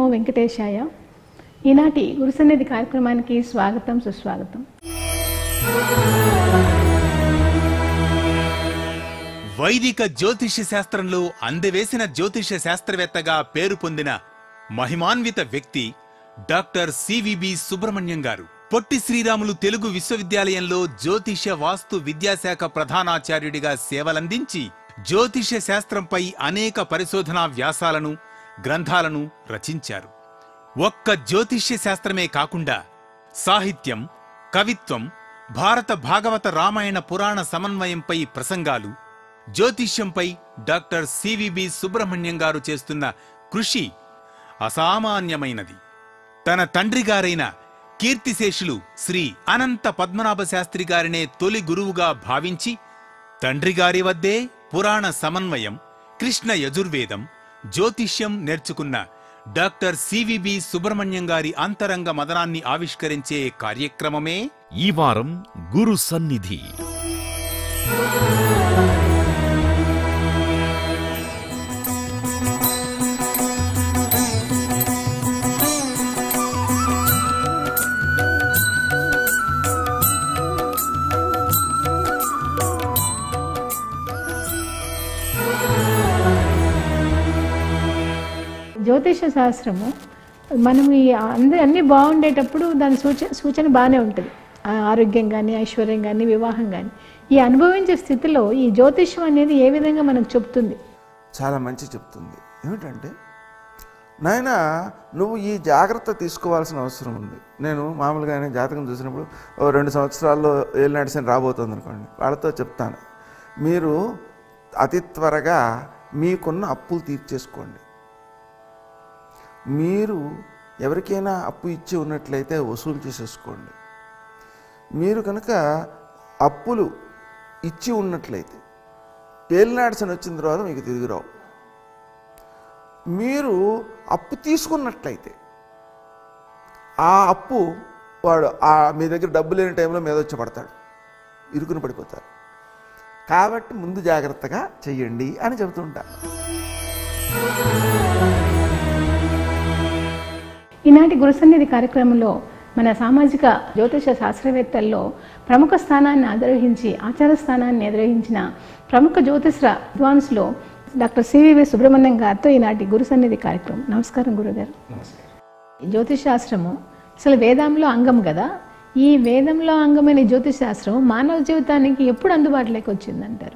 వెంకటేశాయ ఈనాటి గురుసన్నిధి కార్యక్రమానికి స్వాగతం సుస్వాగతం వైదిక జ్యోతిష్య శాస్త్రంలో అందవేసిన జ్యోతిష్య శాస్త్రవేత్తగా పేరు పొందిన మహిమాన్విత వ్యక్తి డాక్టర్ సివిబి సుబ్రహ్మణ్యం గారు పొట్టి శ్రీరాములు తెలుగు విశ్వవిద్యాలయంలో జ్యోతిష్య వాస్తు విద్యాశాఖ ప్రధానాచార్యుడిగా సేవలందించి జ్యోతిష్య శాస్త్రంపై అనేక పరిశోధనా వ్యాసాలను గ్రంథాలను రచించారు ఒక్క జ్యోతిష్య శాస్త్రమే కాకుండా సాహిత్యం కవిత్వం భారత భాగవత రామాయణ పురాణ సమన్వయంపై ప్రసంగాలు జ్యోతిష్యంపై డాక్టర్ సివిబి సుబ్రహ్మణ్యం గారు చేస్తున్న కృషి అసామాన్యమైనది తన తండ్రి గారైన కీర్తిశేషులు శ్రీ అనంత పద్మనాభ శాస్త్రి గారినే తొలి గురువుగా భావించి తండ్రి గారి వద్దే పురాణ సమన్వయం కృష్ణ యజుర్వేదం జ్యోతిష్యం నేర్చుకున్న డాక్టర్ సివిబి సుబ్రహ్మణ్యం గారి అంతరంగ మదనాన్ని ఆవిష్కరించే కార్యక్రమమే ఈ వారం గురు సన్నిధి జ్యోతిష శాస్త్రము మనం ఈ అంద అన్నీ బాగుండేటప్పుడు దాని సూచన సూచన బాగానే ఉంటుంది ఆ ఆరోగ్యం కానీ ఐశ్వర్యం కానీ వివాహం కానీ ఈ అనుభవించే స్థితిలో ఈ జ్యోతిష్యం అనేది ఏ విధంగా మనకు చెప్తుంది చాలా మంచి చెప్తుంది ఏమిటంటే నాయన నువ్వు ఈ జాగ్రత్త తీసుకోవాల్సిన అవసరం ఉంది నేను మామూలుగానే జాతకం చూసినప్పుడు ఓ రెండు సంవత్సరాల్లో ఏళ్ళు నడిచిన రాబోతుంది అనుకోండి వాళ్ళతో చెప్తాను మీరు అతి త్వరగా మీకున్న అప్పులు తీర్చేసుకోండి మీరు ఎవరికైనా అప్పు ఇచ్చి ఉన్నట్లయితే వసూలు చేసేసుకోండి మీరు కనుక అప్పులు ఇచ్చి ఉన్నట్లయితే ఏలినాడ్సన్ వచ్చిన తర్వాత మీకు తిరిగి రావు మీరు అప్పు తీసుకున్నట్లయితే ఆ అప్పు వాడు ఆ మీ దగ్గర డబ్బు లేని టైంలో మీద వచ్చి పడతాడు ఇరుకుని పడిపోతారు కాబట్టి ముందు జాగ్రత్తగా చెయ్యండి అని చెబుతుంటా ఈనాటి గురుసన్నిధి కార్యక్రమంలో మన సామాజిక జ్యోతిష శాస్త్రవేత్తల్లో ప్రముఖ స్థానాన్ని అధిరోహించి ఆచార స్థానాన్ని అధిరోహించిన ప్రముఖ జ్యోతిష విద్వాంసులో డాక్టర్ సివివి సుబ్రహ్మణ్యం గారితో ఈనాటి గురుసన్నిధి కార్యక్రమం నమస్కారం గురుగారు జ్యోతిష్ శాస్త్రము అసలు వేదంలో అంగం కదా ఈ వేదంలో అంగమైన జ్యోతిష్ శాస్త్రం మానవ జీవితానికి ఎప్పుడు అందుబాటులోకి వచ్చిందంటారు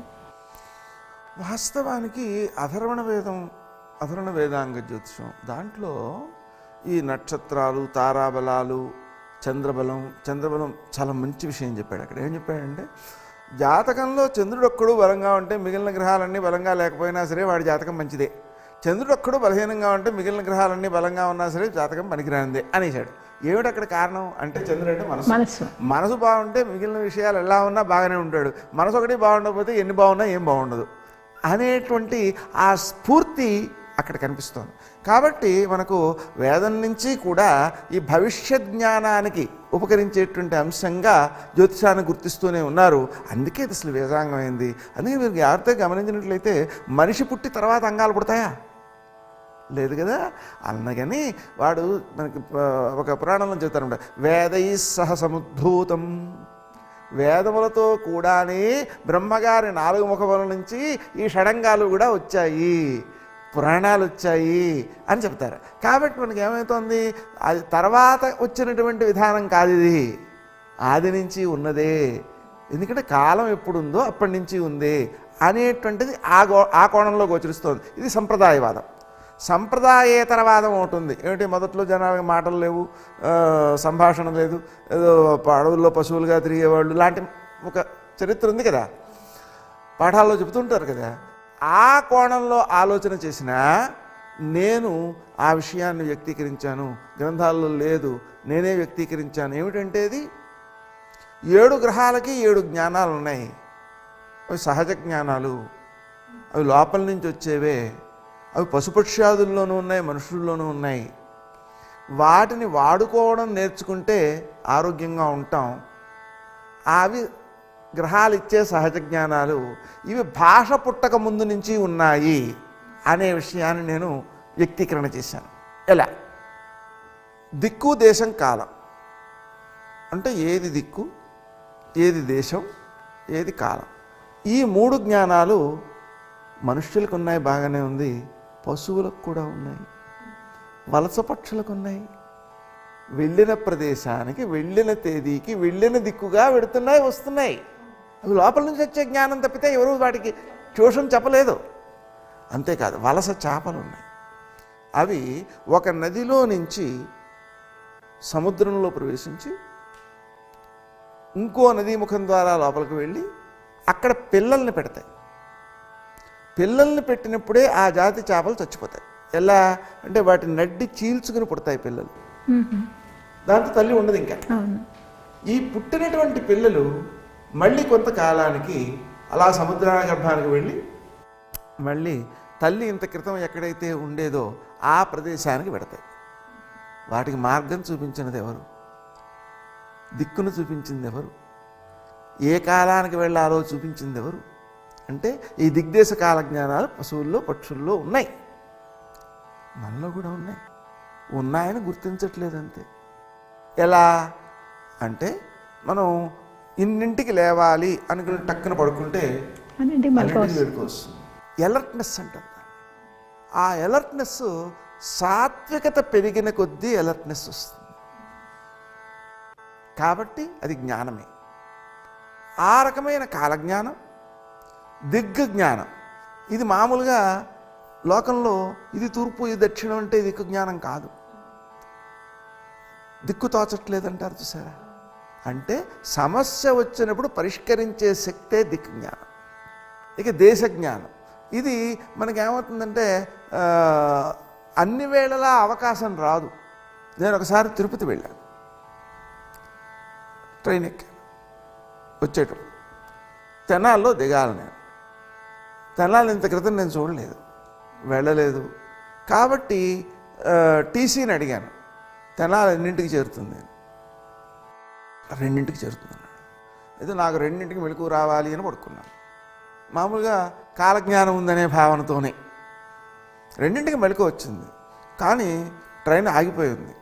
వాస్తవానికి అధర్వణ వేదం అధర్వణ వేదాంగ జ్యోతిషం దాంట్లో ఈ నక్షత్రాలు తారాబలాలు చంద్రబలం చంద్రబలం చాలా మంచి విషయం చెప్పాడు అక్కడ ఏం చెప్పాడంటే జాతకంలో చంద్రుడు ఒక్కడు బలంగా ఉంటే మిగిలిన గ్రహాలన్నీ బలంగా లేకపోయినా సరే వాడి జాతకం మంచిదే చంద్రుడు ఒక్కడు బలహీనంగా ఉంటే మిగిలిన గ్రహాలన్నీ బలంగా ఉన్నా సరే జాతకం పనికిరానిదే అనేసాడు ఏమిటి అక్కడ కారణం అంటే చంద్రుడు అంటే మనసు మనస్సు మనసు బాగుంటే మిగిలిన విషయాలు ఎలా ఉన్నా బాగానే ఉంటాడు మనసు ఒకటి బాగుండకపోతే ఎన్ని బాగున్నా ఏం బాగుండదు అనేటువంటి ఆ స్ఫూర్తి అక్కడ కనిపిస్తోంది కాబట్టి మనకు వేదం నుంచి కూడా ఈ భవిష్యత్ జ్ఞానానికి ఉపకరించేటువంటి అంశంగా జ్యోతిషాన్ని గుర్తిస్తూనే ఉన్నారు అందుకే ఇది అసలు వేదాంగమైంది అందుకే మీరు జాగ్రత్తగా గమనించినట్లయితే మనిషి పుట్టి తర్వాత అంగాలు పుడతాయా లేదు కదా అన్నగాని వాడు మనకి ఆ, ఒక పురాణంలో చెప్తారనమాట వేదై సహ సముద్భూతం వేదములతో కూడానే బ్రహ్మగారి నాలుగు ముఖముల నుంచి ఈ షడంగాలు కూడా వచ్చాయి పురాణాలు వచ్చాయి అని చెప్తారు కాబట్టి మనకి ఏమవుతుంది అది తర్వాత వచ్చినటువంటి విధానం కాదు ఇది ఆది నుంచి ఉన్నదే ఎందుకంటే కాలం ఎప్పుడుందో అప్పటి నుంచి ఉంది అనేటువంటిది ఆ గో ఆ కోణంలో గోచరిస్తోంది ఇది సంప్రదాయవాదం సంప్రదాయేతరవాదం ఒకటి ఉంది ఏమిటి మొదట్లో జనాలకు మాటలు లేవు ఆ, సంభాషణ లేదు ఏదో అడవుల్లో పశువులుగా తిరిగేవాళ్ళు లాంటి ఒక చరిత్ర ఉంది కదా పాఠాల్లో చెబుతుంటారు కదా ఆ కోణంలో ఆలోచన చేసినా నేను ఆ విషయాన్ని వ్యక్తీకరించాను గ్రంథాల్లో లేదు నేనే వ్యక్తీకరించాను ఏమిటంటే ఇది ఏడు గ్రహాలకి ఏడు జ్ఞానాలు ఉన్నాయి అవి సహజ జ్ఞానాలు అవి లోపల నుంచి వచ్చేవే అవి పశుపక్ష్యాదుల్లోనూ ఉన్నాయి మనుషుల్లోనూ ఉన్నాయి వాటిని వాడుకోవడం నేర్చుకుంటే ఆరోగ్యంగా ఉంటాం అవి గ్రహాలు ఇచ్చే సహజ జ్ఞానాలు ఇవి భాష పుట్టక ముందు నుంచి ఉన్నాయి అనే విషయాన్ని నేను వ్యక్తీకరణ చేశాను ఎలా దిక్కు దేశం కాలం అంటే ఏది దిక్కు ఏది దేశం ఏది కాలం ఈ మూడు జ్ఞానాలు మనుష్యులకు ఉన్నాయి బాగానే ఉంది పశువులకు కూడా ఉన్నాయి వలస పక్షులకు ఉన్నాయి వెళ్ళిన ప్రదేశానికి వెళ్ళిన తేదీకి వెళ్ళిన దిక్కుగా వెడుతున్నాయి వస్తున్నాయి అవి లోపల నుంచి వచ్చే జ్ఞానం తప్పితే ఎవరు వాటికి ట్యూషన్ చెప్పలేదు అంతేకాదు వలస చేపలు ఉన్నాయి అవి ఒక నదిలో నుంచి సముద్రంలో ప్రవేశించి ఇంకో నదీ ముఖం ద్వారా లోపలికి వెళ్ళి అక్కడ పిల్లల్ని పెడతాయి పిల్లల్ని పెట్టినప్పుడే ఆ జాతి చేపలు చచ్చిపోతాయి ఎలా అంటే వాటి నడ్డి చీల్చుకుని పుడతాయి పిల్లలు మ్మ్. దాంతో తల్లి ఉండదు ఇంకా అవును ఈ పుట్టినటువంటి పిల్లలు మళ్ళీ కొంతకాలానికి అలా సముద్ర గర్భానికి వెళ్ళి మళ్ళీ తల్లి ఇంత క్రితం ఎక్కడైతే ఉండేదో ఆ ప్రదేశానికి పెడతాయి వాటికి మార్గం చూపించినది ఎవరు దిక్కును చూపించింది ఎవరు ఏ కాలానికి వెళ్ళాలో చూపించింది ఎవరు అంటే ఈ దిగ్దేశ కాల జ్ఞానాలు పశువుల్లో పక్షుల్లో ఉన్నాయి మనలో కూడా ఉన్నాయి ఉన్నాయని గుర్తించట్లేదు అంతే ఎలా అంటే మనం ఇన్నింటికి లేవాలి అనుకుని టక్కున పడుకుంటే అదేంటి మళ్ళీ అన్నింటికి వేడుక వస్తుంది ఎలర్ట్నెస్ అంటారు దాన్ని. ఆ ఎలర్ట్నెస్ సాత్వికత పెరిగిన కొద్దీ ఎలర్ట్నెస్ వస్తుంది కాబట్టి అది జ్ఞానమే ఆ రకమైన కాలజ్ఞానం దిగ్గ జ్ఞానం ఇది మామూలుగా లోకంలో ఇది తూర్పు ఇది దక్షిణం అంటే దిక్కు జ్ఞానం కాదు దిక్కు తోచట్లేదంటారు చూసారా అంటే సమస్య వచ్చినప్పుడు పరిష్కరించే శక్తే దిక్కు జ్ఞానం ఇక దేశ జ్ఞానం ఇది మనకేమవుతుందంటే ఆ, అన్ని వేళలా అవకాశం రాదు నేను ఒకసారి తిరుపతి వెళ్ళాను ట్రైన్ ఎక్కాను వచ్చేటప్పుడు తెనాల్లో దిగాలి నేను తెనాలి ఇంత క్రితం నేను చూడలేదు వెళ్ళలేదు కాబట్టి ఆ, టీసీని అడిగాను తెనాలి ఎన్నింటికి చేరుతుంది నేను రెండింటికి చేరుతున్నాను అయితే నాకు రెండింటికి మెలకు రావాలి అని పడుకున్నాను మామూలుగా కాలజ్ఞానం ఉందనే భావనతోనే రెండింటికి మెలకు వచ్చింది కానీ ట్రైన్ ఆగిపోయింది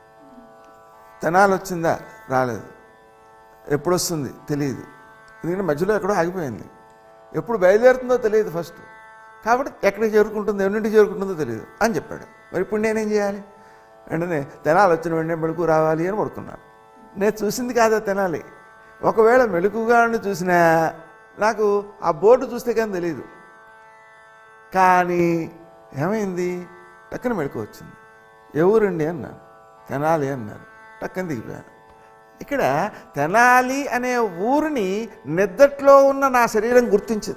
తెనాలి వచ్చిందా రాలేదు ఎప్పుడు వస్తుంది తెలియదు ఎందుకంటే మధ్యలో ఎక్కడో ఆగిపోయింది ఎప్పుడు బయలుదేరుతుందో తెలియదు ఫస్ట్ కాబట్టి ఎక్కడికి చేరుకుంటుందో ఎన్నింటికి చేరుకుంటుందో తెలియదు అని చెప్పాడు మరి ఇప్పుడు నేనేం చేయాలి వెంటనే తెనాలి వచ్చిన వెంటనే మెలకు రావాలి అని పడుకున్నాను నేను చూసింది కాదా తెనాలి ఒకవేళ మెలకుగా చూసినా నాకు ఆ బోర్డు చూస్తే కానీ తెలియదు కానీ ఏమైంది టక్కన మెలకు వచ్చింది ఎవరండి అన్నాను తెనాలి అన్నారు టక్కన దిగిపోయాను ఇక్కడ తెనాలి అనే ఊరిని నిద్దట్లో ఉన్న నా శరీరం గుర్తించింది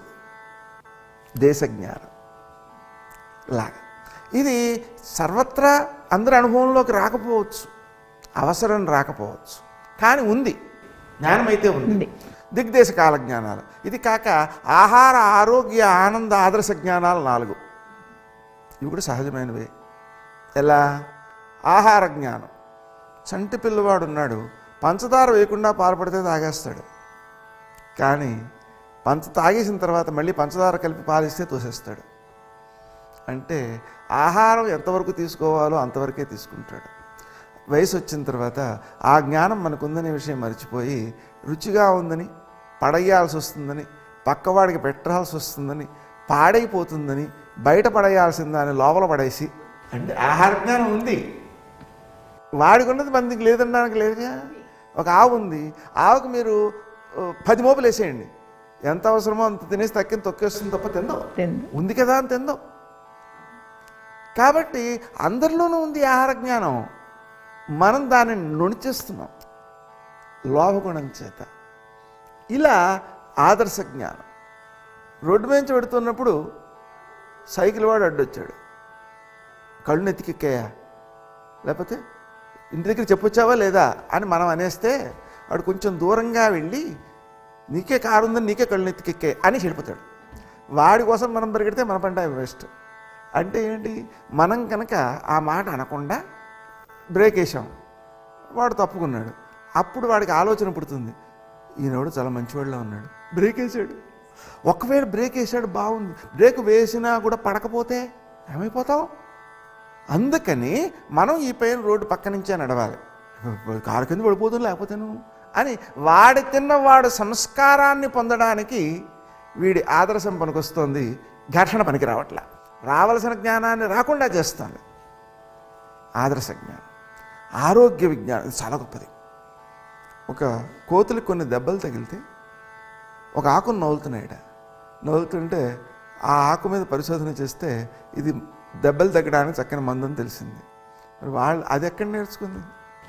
దేశజ్ఞానం లాగా ఇది సర్వత్రా అందరి అనుభవంలోకి రాకపోవచ్చు అవసరం రాకపోవచ్చు కానీ ఉంది జ్ఞానం అయితే ఉంది ఉంది. దిగ్దేశ కాల జ్ఞానాలు ఇది కాక ఆహార ఆరోగ్య ఆనంద ఆదర్శ జ్ఞానాలు నాలుగు ఇవి కూడా సహజమైనవే ఎలా ఆహార జ్ఞానం చంటి పిల్లవాడు ఉన్నాడు పంచదార వేయకుండా పాల్పడితే తాగేస్తాడు కానీ పంచ తాగేసిన తర్వాత మళ్ళీ పంచదార కలిపి పాలిస్తే తోసేస్తాడు అంటే ఆహారం ఎంతవరకు తీసుకోవాలో అంతవరకే తీసుకుంటాడు వయసు వచ్చిన తర్వాత ఆ జ్ఞానం మనకుందనే విషయం మర్చిపోయి రుచిగా ఉందని పడేయాల్సి వస్తుందని పక్కవాడికి పెట్టాల్సి వస్తుందని పాడైపోతుందని బయట పడేయాల్సిన దాన్ని లోపల పడేసి అంటే ఆహార జ్ఞానం ఉంది వాడికి ఉన్నది మందికి లేదనడానికి లేదుగా ఒక ఆవు ఉంది ఆవుకు మీరు ఆ, పది మోపులు వేసేయండి ఎంత అవసరమో అంత తినేసి తక్కిన తొక్కేస్తుంది తప్ప తిందాం తిందు. ఉంది కదా అని తిందాం కాబట్టి అందరిలోనూ ఉంది ఆహార జ్ఞానం మనం దానిని నుణిచేస్తున్నాం లోభగుణం చేత ఇలా ఆదర్శ జ్ఞానం రోడ్డు మీద పెడుతున్నప్పుడు సైకిల్ వాడు అడ్డొచ్చాడు కళ్ళు నెత్తికెక్కాయా లేకపోతే ఇంటి దగ్గర చెప్పొచ్చావా లేదా అని మనం అనేస్తే వాడు కొంచెం దూరంగా వెళ్ళి నీకే కారు ఉందని నీకే కళ్ళు నెత్తికెక్కాయి అని చెడిపోతాడు వాడి కోసం మనం పరిగెడితే మన పంట వేస్ట్ అంటే ఏంటి మనం కనుక ఆ మాట అనకుండా బ్రేక్ వేసాం వాడు తప్పుకున్నాడు అప్పుడు వాడికి ఆలోచన పుడుతుంది ఈయనోడు చాలా మంచివాడిలో ఉన్నాడు బ్రేక్ వేసాడు ఒకవేళ బ్రేక్ వేసాడు బాగుంది బ్రేక్ వేసినా కూడా పడకపోతే ఏమైపోతాం అందుకని మనం ఈ పైన రోడ్డు పక్క నుంచే నడవాలి కారు కింద పడిపోతుంది లేకపోతేను అని వాడి తిన్న వాడు సంస్కారాన్ని పొందడానికి వీడి ఆదర్శం పనికొస్తోంది ఘర్షణ పనికి రావట్లా రావలసిన జ్ఞానాన్ని రాకుండా చేస్తుంది ఆదర్శ జ్ఞానం ఆరోగ్య విజ్ఞానం ఇది చాలా గొప్పది ఒక కోతులకు కొన్ని దెబ్బలు తగిలితే ఒక ఆకును నవ్వులుతున్నాయట నవ్వులుతుంటే ఆ ఆకు మీద పరిశోధన చేస్తే ఇది దెబ్బలు తగ్గడానికి చక్కని మందని తెలిసింది మరి వాళ్ళు అది ఎక్కడ నేర్చుకుంది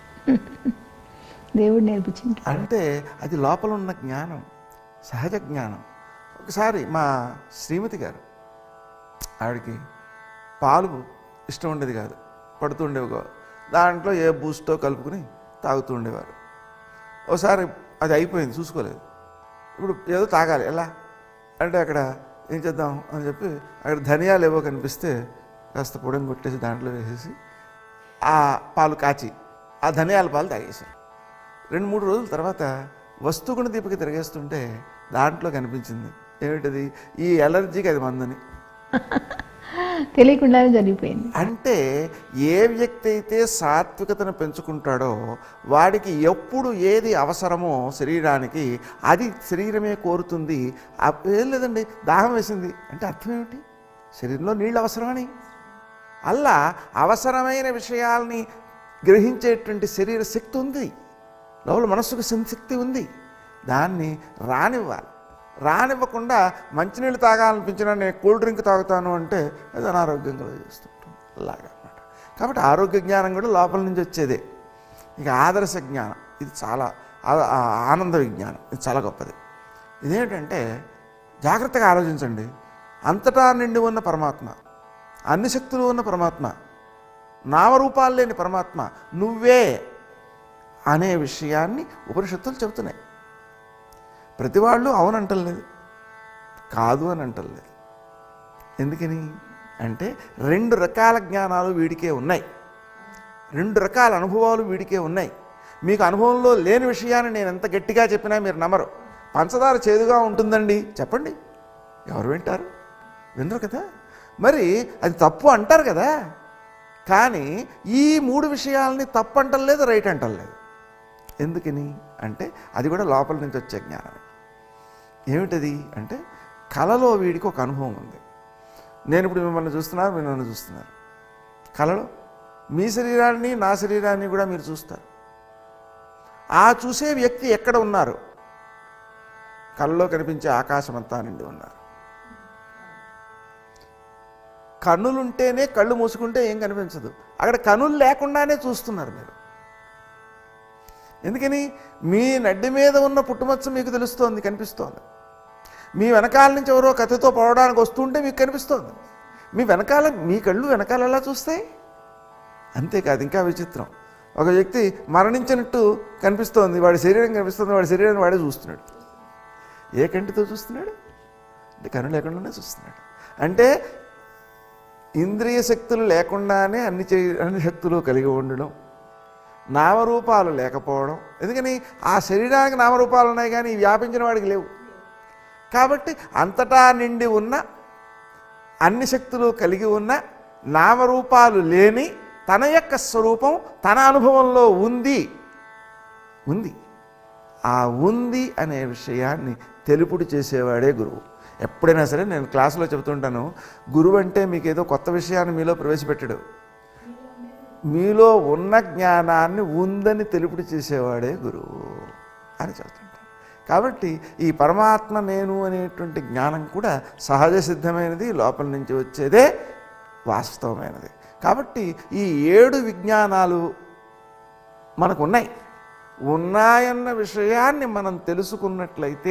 దేవుడు నేర్పించింది అంటే అది లోపల ఉన్న జ్ఞానం సహజ జ్ఞానం ఒకసారి మా శ్రీమతి గారు ఆవిడకి పాలు ఇష్టం ఉండేది కాదు పడుతుండేవి కాదు దాంట్లో ఏ బూస్టో కలుపుకుని తాగుతూ ఉండేవారు ఒకసారి అది అయిపోయింది చూసుకోలేదు ఇప్పుడు ఏదో తాగాలి ఎలా అంటే అక్కడ ఏం చేద్దాం అని చెప్పి అక్కడ ధనియాలు ఏవో కనిపిస్తే కాస్త పొడిని కొట్టేసి దాంట్లో వేసేసి ఆ పాలు కాచి ఆ ధనియాల పాలు తాగేశారు రెండు మూడు రోజుల తర్వాత వస్తుగుణ దీపిక తిరిగేస్తుంటే దాంట్లో కనిపించింది ఏమిటది ఈ ఎలర్జీకి అది మందని తెలియకుండానే జరిగిపోయింది అంటే ఏ వ్యక్తి అయితే సాత్వికతను పెంచుకుంటాడో వాడికి ఎప్పుడు ఏది అవసరమో శరీరానికి అది శరీరమే కోరుతుంది ఆ- ఏం లేదండి దాహం వేసింది అంటే అర్థం ఏమిటి శరీరంలో నీళ్ళు అవసరమని అలా అవసరమైన విషయాల్ని గ్రహించేటువంటి శరీర శక్తి ఉంది లోపల మనస్సుకు శక్తి ఉంది దాన్ని రానివ్వాలి రానివ్వకుండా మంచినీళ్ళు తాగాలనిపించినా నేను కూల్ డ్రింక్ తాగుతాను అంటే అది అనారోగ్యం కలుగజేస్తుంటుంది అలాగా అనమాట కాబట్టి ఆరోగ్య జ్ఞానం కూడా లోపల నుంచి వచ్చేదే ఇక ఆదర్శ జ్ఞానం ఇది చాలా ఆ- ఆ ఆనంద విజ్ఞానం ఇది చాలా గొప్పది ఇదేంటంటే జాగ్రత్తగా ఆలోచించండి అంతటా నిండి ఉన్న పరమాత్మ అన్ని శక్తులు ఉన్న పరమాత్మ నామరూపాలు లేని పరమాత్మ నువ్వే అనే విషయాన్ని ఉపనిషత్తులు చెబుతున్నాయి ప్రతి వాళ్ళు అవునంటలేదు కాదు అని అంటలేదు ఎందుకని అంటే రెండు రకాల జ్ఞానాలు వీడికే ఉన్నాయి రెండు రకాల అనుభవాలు వీడికే ఉన్నాయి మీకు అనుభవంలో లేని విషయాన్ని నేను ఎంత గట్టిగా చెప్పినా మీరు నమ్మరు పంచదార చేదుగా ఉంటుందండి చెప్పండి ఎవరు వింటారు వినరు కదా మరి అది తప్పు అంటారు కదా కానీ ఈ మూడు విషయాల్ని తప్పు అంటలేదు రైట్ అంటలేదు ఎందుకని అంటే అది కూడా లోపల నుంచి వచ్చే జ్ఞానమే ఏమిటది అంటే కళలో వీడికి ఒక అనుభవం ఉంది నేను ఇప్పుడు మిమ్మల్ని చూస్తున్నారు మీరు నన్ను చూస్తున్నారు కళలో మీ శరీరాన్ని నా శరీరాన్ని కూడా మీరు చూస్తారు ఆ చూసే వ్యక్తి ఎక్కడ ఉన్నారు కళ్ళలో కనిపించే ఆకాశం అంతా నిండి ఉన్నారు కన్నులుంటేనే కళ్ళు మూసుకుంటే ఏం కనిపించదు అక్కడ కనులు లేకుండానే చూస్తున్నారు మీరు ఎందుకని మీ నడ్డి మీద ఉన్న పుట్టుమచ్చ మీకు తెలుస్తోంది కనిపిస్తోంది మీ వెనకాల నుంచి ఎవరో కత్తితో పోవడానికి వస్తుంటే మీకు కనిపిస్తోంది మీ వెనకాల మీ కళ్ళు వెనకాల ఎలా చూస్తాయి అంతేకాదు ఇంకా విచిత్రం ఒక వ్యక్తి మరణించినట్టు కనిపిస్తోంది వాడి శరీరం కనిపిస్తుంది వాడి శరీరాన్ని వాడే చూస్తున్నాడు ఏ కంటితో చూస్తున్నాడు అంటే కన్ను లేకుండానే చూస్తున్నాడు అంటే ఇంద్రియ శక్తులు లేకుండానే అన్ని చే అన్ని శక్తులు కలిగి ఉండడం నామరూపాలు లేకపోవడం ఎందుకని ఆ శరీరానికి నామరూపాలు ఉన్నాయి కానీ ఈ వ్యాపించిన వాడికి లేవు కాబట్టి అంతటా నిండి ఉన్న అన్ని శక్తులు కలిగి ఉన్న నామరూపాలు లేని తన యొక్క స్వరూపం తన అనుభవంలో ఉంది ఉంది ఆ ఉంది అనే విషయాన్ని తెలుపుడు చేసేవాడే గురువు ఎప్పుడైనా సరే నేను క్లాసులో చెబుతుంటాను గురువు అంటే మీకు ఏదో కొత్త విషయాన్ని మీలో ప్రవేశపెట్టడు మీలో ఉన్న జ్ఞానాన్ని ఉందని తెలుపుడు చేసేవాడే గురువు అని చెబుతుంటాను కాబట్టి ఈ పరమాత్మ నేను అనేటువంటి జ్ఞానం కూడా సహజ సిద్ధమైనది లోపల నుంచి వచ్చేదే వాస్తవమైనది కాబట్టి ఈ ఏడు విజ్ఞానాలు మనకు ఉన్నాయి ఉన్నాయన్న విషయాన్ని మనం తెలుసుకున్నట్లయితే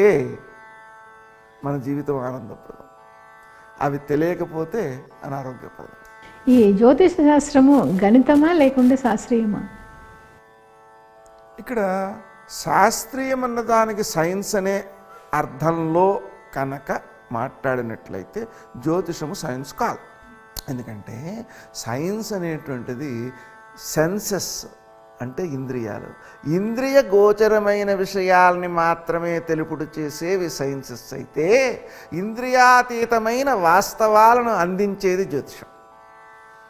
మన జీవితం ఆనందప్రదం అవి తెలియకపోతే అనారోగ్యప్రదం ఈ జ్యోతిష శాస్త్రము గణితమా లేకుంటే శాస్త్రీయమా ఇక్కడ శాస్త్రీయం అన్న దానికి సైన్స్ అనే అర్థంలో కనుక మాట్లాడినట్లయితే జ్యోతిషము సైన్స్ కాదు ఎందుకంటే సైన్స్ అనేటువంటిది సెన్సెస్ అంటే ఇంద్రియాలు ఇంద్రియ గోచరమైన విషయాల్ని మాత్రమే తెలుపుడు చేసేవి సైన్సెస్ అయితే ఇంద్రియాతీతమైన వాస్తవాలను అందించేది జ్యోతిషం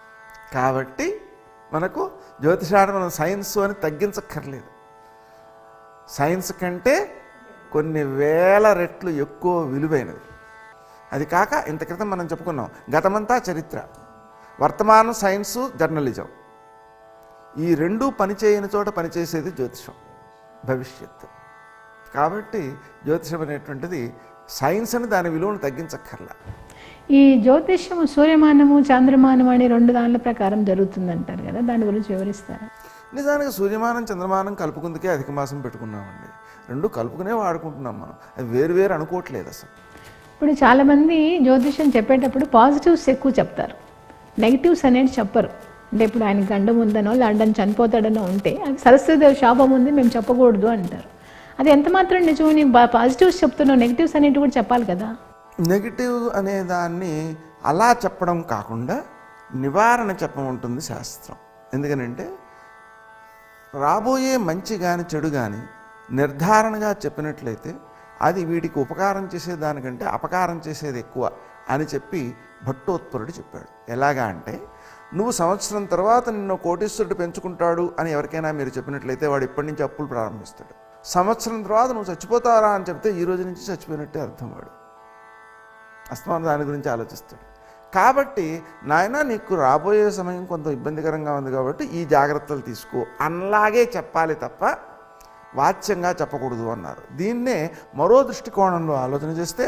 కాబట్టి మనకు జ్యోతిషాన్ని మనం సైన్స్ అని తగ్గించక్కర్లేదు సైన్స్ కంటే కొన్ని వేల రెట్లు ఎక్కువ విలువైనది అది కాక ఇంత క్రితం మనం చెప్పుకున్నాం గతమంతా చరిత్ర వర్తమానం సైన్సు జర్నలిజం ఈ రెండూ పనిచేయని చోట పనిచేసేది జ్యోతిషం భవిష్యత్తు కాబట్టి జ్యోతిషం అనేటువంటిది సైన్స్ అని దాని విలువను తగ్గించక్కర్లా ఈ జ్యోతిష్యము సూర్యమానము చంద్రమానం అనే రెండు దానిల ప్రకారం జరుగుతుందంటారు కదా దాని గురించి వివరిస్తారా నిజానికి సూర్యమానం చంద్రమానం కలుపుకుందుకే అధిక మాసం పెట్టుకున్నామండి రెండు కలుపుకునే వాడుకుంటున్నాం మనం అది వేరు వేరు అనుకోవట్లేదు అసలు ఇప్పుడు చాలామంది జ్యోతిష్యం చెప్పేటప్పుడు పాజిటివ్స్ ఎక్కువ చెప్తారు నెగిటివ్స్ అనేది చెప్పరు అంటే ఇప్పుడు ఆయన గండం ఉందనో లండన్ చనిపోతాడనో ఉంటే అది సరస్వతిదేవి శాపం ఉంది మేము చెప్పకూడదు అంటారు అది ఎంత మాత్రం నిజం నీకు పాజిటివ్స్ చెప్తున్నావు నెగిటివ్స్ అనేవి కూడా చెప్పాలి కదా నెగిటివ్ అనే దాన్ని అలా చెప్పడం కాకుండా నివారణ చెప్పమంటుంది శాస్త్రం ఎందుకనంటే రాబోయే మంచి కానీ చెడు కానీ నిర్ధారణగా చెప్పినట్లయితే అది వీటికి ఉపకారం చేసేదానికంటే అపకారం చేసేది ఎక్కువ అని చెప్పి భట్టోత్పరుడు చెప్పాడు ఎలాగా అంటే నువ్వు సంవత్సరం తర్వాత నిన్ను కోటీశ్వరుడు పెంచుకుంటాడు అని ఎవరికైనా మీరు చెప్పినట్లయితే వాడు ఇప్పటి నుంచి అప్పులు ప్రారంభిస్తాడు సంవత్సరం తర్వాత నువ్వు చచ్చిపోతారా అని చెప్తే ఈ రోజు నుంచి చచ్చిపోయినట్టే అర్థం వాడు అస్తమానం దాని గురించి ఆలోచిస్తాడు కాబట్టి నాయన నీకు రాబోయే సమయం కొంత ఇబ్బందికరంగా ఉంది కాబట్టి ఈ జాగ్రత్తలు తీసుకో అన్లాగే చెప్పాలి తప్ప వాచ్యంగా చెప్పకూడదు అన్నారు దీన్నే మరో దృష్టికోణంలో ఆలోచన చేస్తే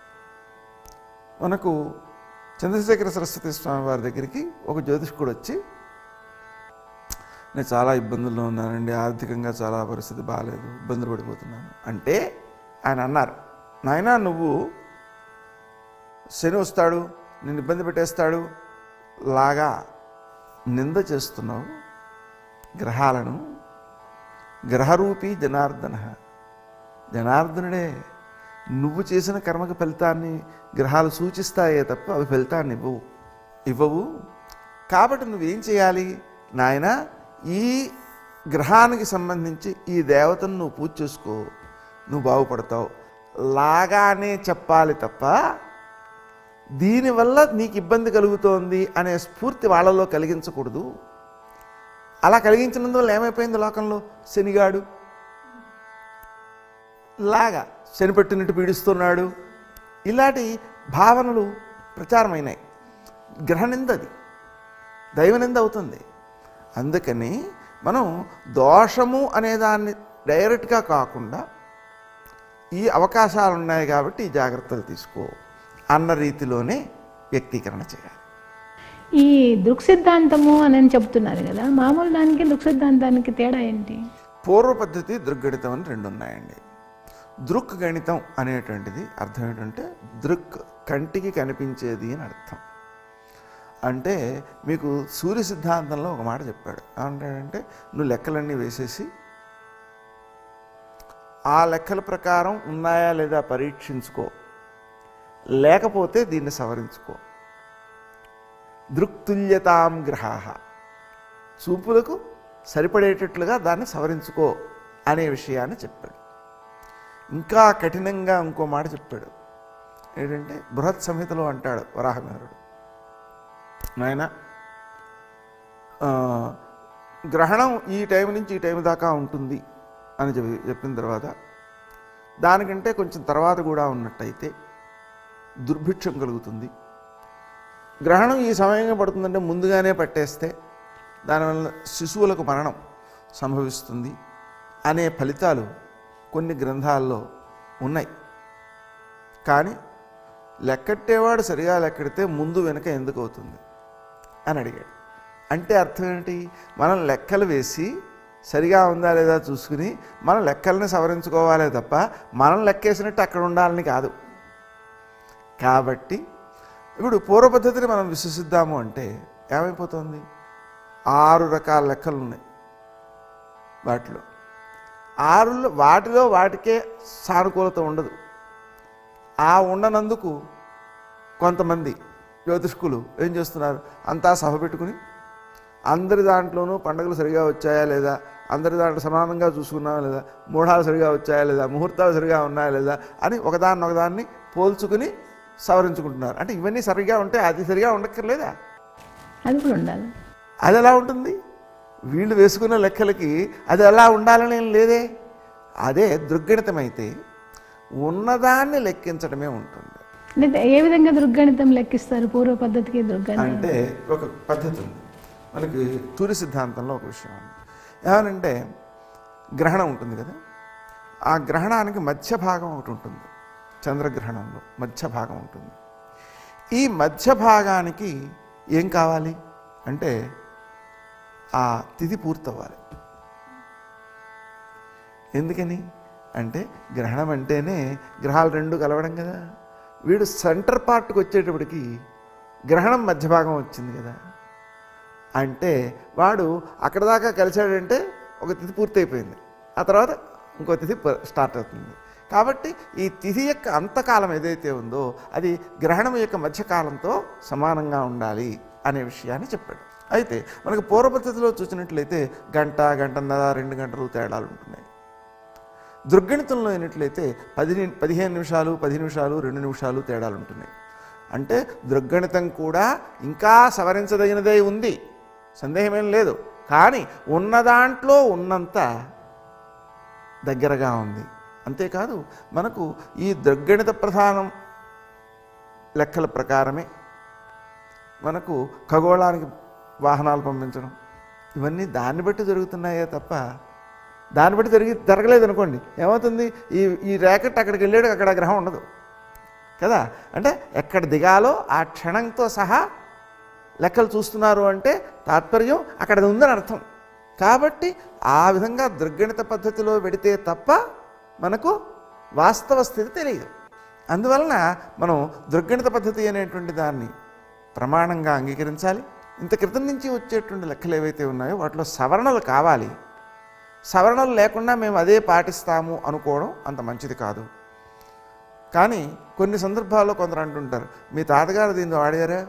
మనకు చంద్రశేఖర సరస్వతి స్వామి వారి దగ్గరికి ఒక జ్యోతిష్కుడు వచ్చి నేను చాలా ఇబ్బందుల్లో ఉన్నానండి ఆర్థికంగా చాలా పరిస్థితి బాగాలేదు ఇబ్బందులు పడిపోతున్నాను అంటే ఆయన అన్నారు నాయనా నువ్వు శని వస్తాడు నిన్ను ఇబ్బంది పెట్టేస్తాడు లాగా నింద చేస్తున్నావు గ్రహాలను గ్రహరూపీ జనార్దన జనార్దనుడే నువ్వు చేసిన కర్మకి ఫలితాన్ని గ్రహాలు సూచిస్తాయే తప్ప అవి ఫలితాన్ని ఇవ్వవు ఇవ్వవు కాబట్టి నువ్వేం చేయాలి నాయన ఈ గ్రహానికి సంబంధించి ఈ దేవతను నువ్వు పూజ చేసుకో నువ్వు బాగుపడతావు లాగానే చెప్పాలి తప్ప దీనివల్ల నీకు ఇబ్బంది కలుగుతోంది అనే స్ఫూర్తి వాళ్ళలో కలిగించకూడదు అలా కలిగించినందువల్ల ఏమైపోయింది లోకంలో శనిగాడు లాగా శని పెట్టినట్టు పీడిస్తున్నాడు ఇలాంటి భావనలు ప్రచారమైనాయి గ్రహనిందది దైవనింద అవుతుంది అందుకని మనం దోషము అనేదాన్ని డైరెక్ట్గా కాకుండా ఈ అవకాశాలు ఉన్నాయి కాబట్టి ఈ జాగ్రత్తలు తీసుకో అన్న రీతిలోనే వ్యక్తీకరణ చేయాలి ఈ దృక్సిద్ధాంతము అని చెప్తున్నారు కదా మామూలు దానికి దృక్సిద్ధాంతానికి తేడా ఏంటి పూర్వ పద్ధతి దృగ్గణితం అని రెండు ఉన్నాయండి దృక్ గణితం అనేటువంటిది అర్థం ఏంటంటే దృక్ కంటికి కనిపించేది అని అర్థం అంటే మీకు సూర్య సిద్ధాంతంలో ఒక మాట చెప్పాడు ఏమంటాడంటే నువ్వు లెక్కలన్నీ వేసేసి ఆ లెక్కల ప్రకారం ఉన్నాయా లేదా పరీక్షించుకో లేకపోతే దీన్ని సవరించుకో దృక్తుల్యతాం గ్రహాహ చూపులకు సరిపడేటట్లుగా దాన్ని సవరించుకో అనే విషయాన్ని చెప్పాడు ఇంకా కఠినంగా ఇంకో మాట చెప్పాడు ఏంటంటే బృహత్ సంహితలో అంటాడు వరాహమిహరుడు నాయన ఆ, గ్రహణం ఈ టైం నుంచి ఈ టైం దాకా ఉంటుంది అని చెప్పి చెప్పిన తర్వాత దానికంటే కొంచెం తర్వాత కూడా ఉన్నట్టయితే దుర్భిక్షం కలుగుతుంది గ్రహణం ఈ సమయంగా పడుతుందంటే ముందుగానే పట్టేస్తే దానివల్ల శిశువులకు మరణం సంభవిస్తుంది అనే ఫలితాలు కొన్ని గ్రంథాల్లో ఉన్నాయి కానీ లెక్కట్టేవాడు సరిగా లెక్కెడితే ముందు వెనుక ఎందుకు అవుతుంది అని అడిగాడు అంటే అర్థం ఏంటి మనం లెక్కలు వేసి సరిగా ఉందా లేదా చూసుకుని మనం లెక్కల్ని సవరించుకోవాలే తప్ప మనం లెక్కేసినట్టు అక్కడ ఉండాలని కాదు కాబట్టి ఇప్పుడు పూర్వ పద్ధతిని మనం విశ్వసిద్దాము అంటే ఏమైపోతుంది ఆరు రకాల లెక్కలు ఉన్నాయి వాటిలో ఆరులో వాటిలో వాటికే సానుకూలత ఉండదు ఆ ఉండనందుకు కొంతమంది జ్యోతిష్కులు ఏం చేస్తున్నారు అంతా సభ పెట్టుకుని అందరి దాంట్లోనూ పండుగలు సరిగా వచ్చాయా లేదా అందరి దాంట్లో సమానంగా చూసుకున్నావా లేదా మూఢాలు సరిగా వచ్చాయా లేదా ముహూర్తాలు సరిగా ఉన్నాయా లేదా అని ఒకదాన్ని ఒకదాన్ని పోల్చుకుని సవరించుకుంటున్నారు అంటే ఇవన్నీ సరిగా ఉంటే అది సరిగా ఉండక్కర్లేదా అది కూడా ఉండాలి అది ఎలా ఉంటుంది వీళ్ళు వేసుకున్న లెక్కలకి అది ఎలా ఉండాలని ఏం లేదే అదే దృగ్గణితమైతే ఉన్నదాన్ని లెక్కించడమే ఉంటుంది అంటే ఏ విధంగా దృగ్గణితం లెక్కిస్తారు పూర్వ పద్ధతికి దృగ్గణితం అంటే ఒక పద్ధతి ఉంది మనకి తూరి సిద్ధాంతంలో ఒక విషయం ఉంది ఏమనంటే గ్రహణం ఉంటుంది కదా ఆ గ్రహణానికి మధ్య భాగం ఒకటి ఉంటుంది చంద్రగ్రహణంలో మధ్య భాగం ఉంటుంది ఈ మధ్య భాగానికి ఏం కావాలి అంటే ఆ తిథి పూర్తవ్వాలి ఎందుకని అంటే గ్రహణం అంటేనే గ్రహాలు రెండు కలవడం కదా వీడు సెంటర్ పార్ట్కి వచ్చేటప్పటికి గ్రహణం మధ్య భాగం వచ్చింది కదా అంటే వాడు అక్కడ దాకా కలిశాడంటే ఒక తిథి పూర్తయిపోయింది ఆ తర్వాత ఇంకో తిథి ప- స్టార్ట్ అవుతుంది కాబట్టి ఈ తిథి యొక్క అంతకాలం ఏదైతే ఉందో అది గ్రహణం యొక్క మధ్యకాలంతో సమానంగా ఉండాలి అనే విషయాన్ని చెప్పాడు అయితే మనకు పూర్వ పద్ధతిలో చూసినట్లయితే గంట గంటన్నర రెండు గంటలు తేడాలు ఉంటున్నాయి దృగ్గణితంలో అయినట్లయితే పది ని- పదిహేను నిమిషాలు పది నిమిషాలు రెండు నిమిషాలు తేడాలు ఉంటున్నాయి అంటే దృగ్గణితం కూడా ఇంకా సవరించదగినదే ఉంది సందేహమేం లేదు కానీ ఉన్న దాంట్లో ఉన్నంత దగ్గరగా ఉంది అంతేకాదు మనకు ఈ దృగ్గణిత ప్రధానం లెక్కల ప్రకారమే మనకు ఖగోళానికి వాహనాలు పంపించడం ఇవన్నీ దాన్ని బట్టి జరుగుతున్నాయే తప్ప దాన్ని బట్టి జరిగి జరగలేదు అనుకోండి ఏమవుతుంది ఈ ఈ ర్యాకెట్ అక్కడికి వెళ్ళాడు అక్కడ గ్రహం ఉండదు కదా అంటే ఎక్కడ దిగాలో ఆ క్షణంతో సహా లెక్కలు చూస్తున్నారు అంటే తాత్పర్యం అక్కడ అది ఉందని అర్థం కాబట్టి ఆ విధంగా దృగ్గణిత పద్ధతిలో పెడితే తప్ప మనకు వాస్తవ స్థితి తెలియదు అందువలన మనం దృగ్గణిత పద్ధతి అనేటువంటి దాన్ని ప్రమాణంగా అంగీకరించాలి ఇంత క్రితం నుంచి వచ్చేటువంటి లెక్కలు ఏవైతే ఉన్నాయో వాటిలో సవరణలు కావాలి సవరణలు లేకుండా మేము అదే పాటిస్తాము అనుకోవడం అంత మంచిది కాదు కానీ కొన్ని సందర్భాల్లో కొందరు అంటుంటారు మీ తాతగారు దీన్ని వాడారా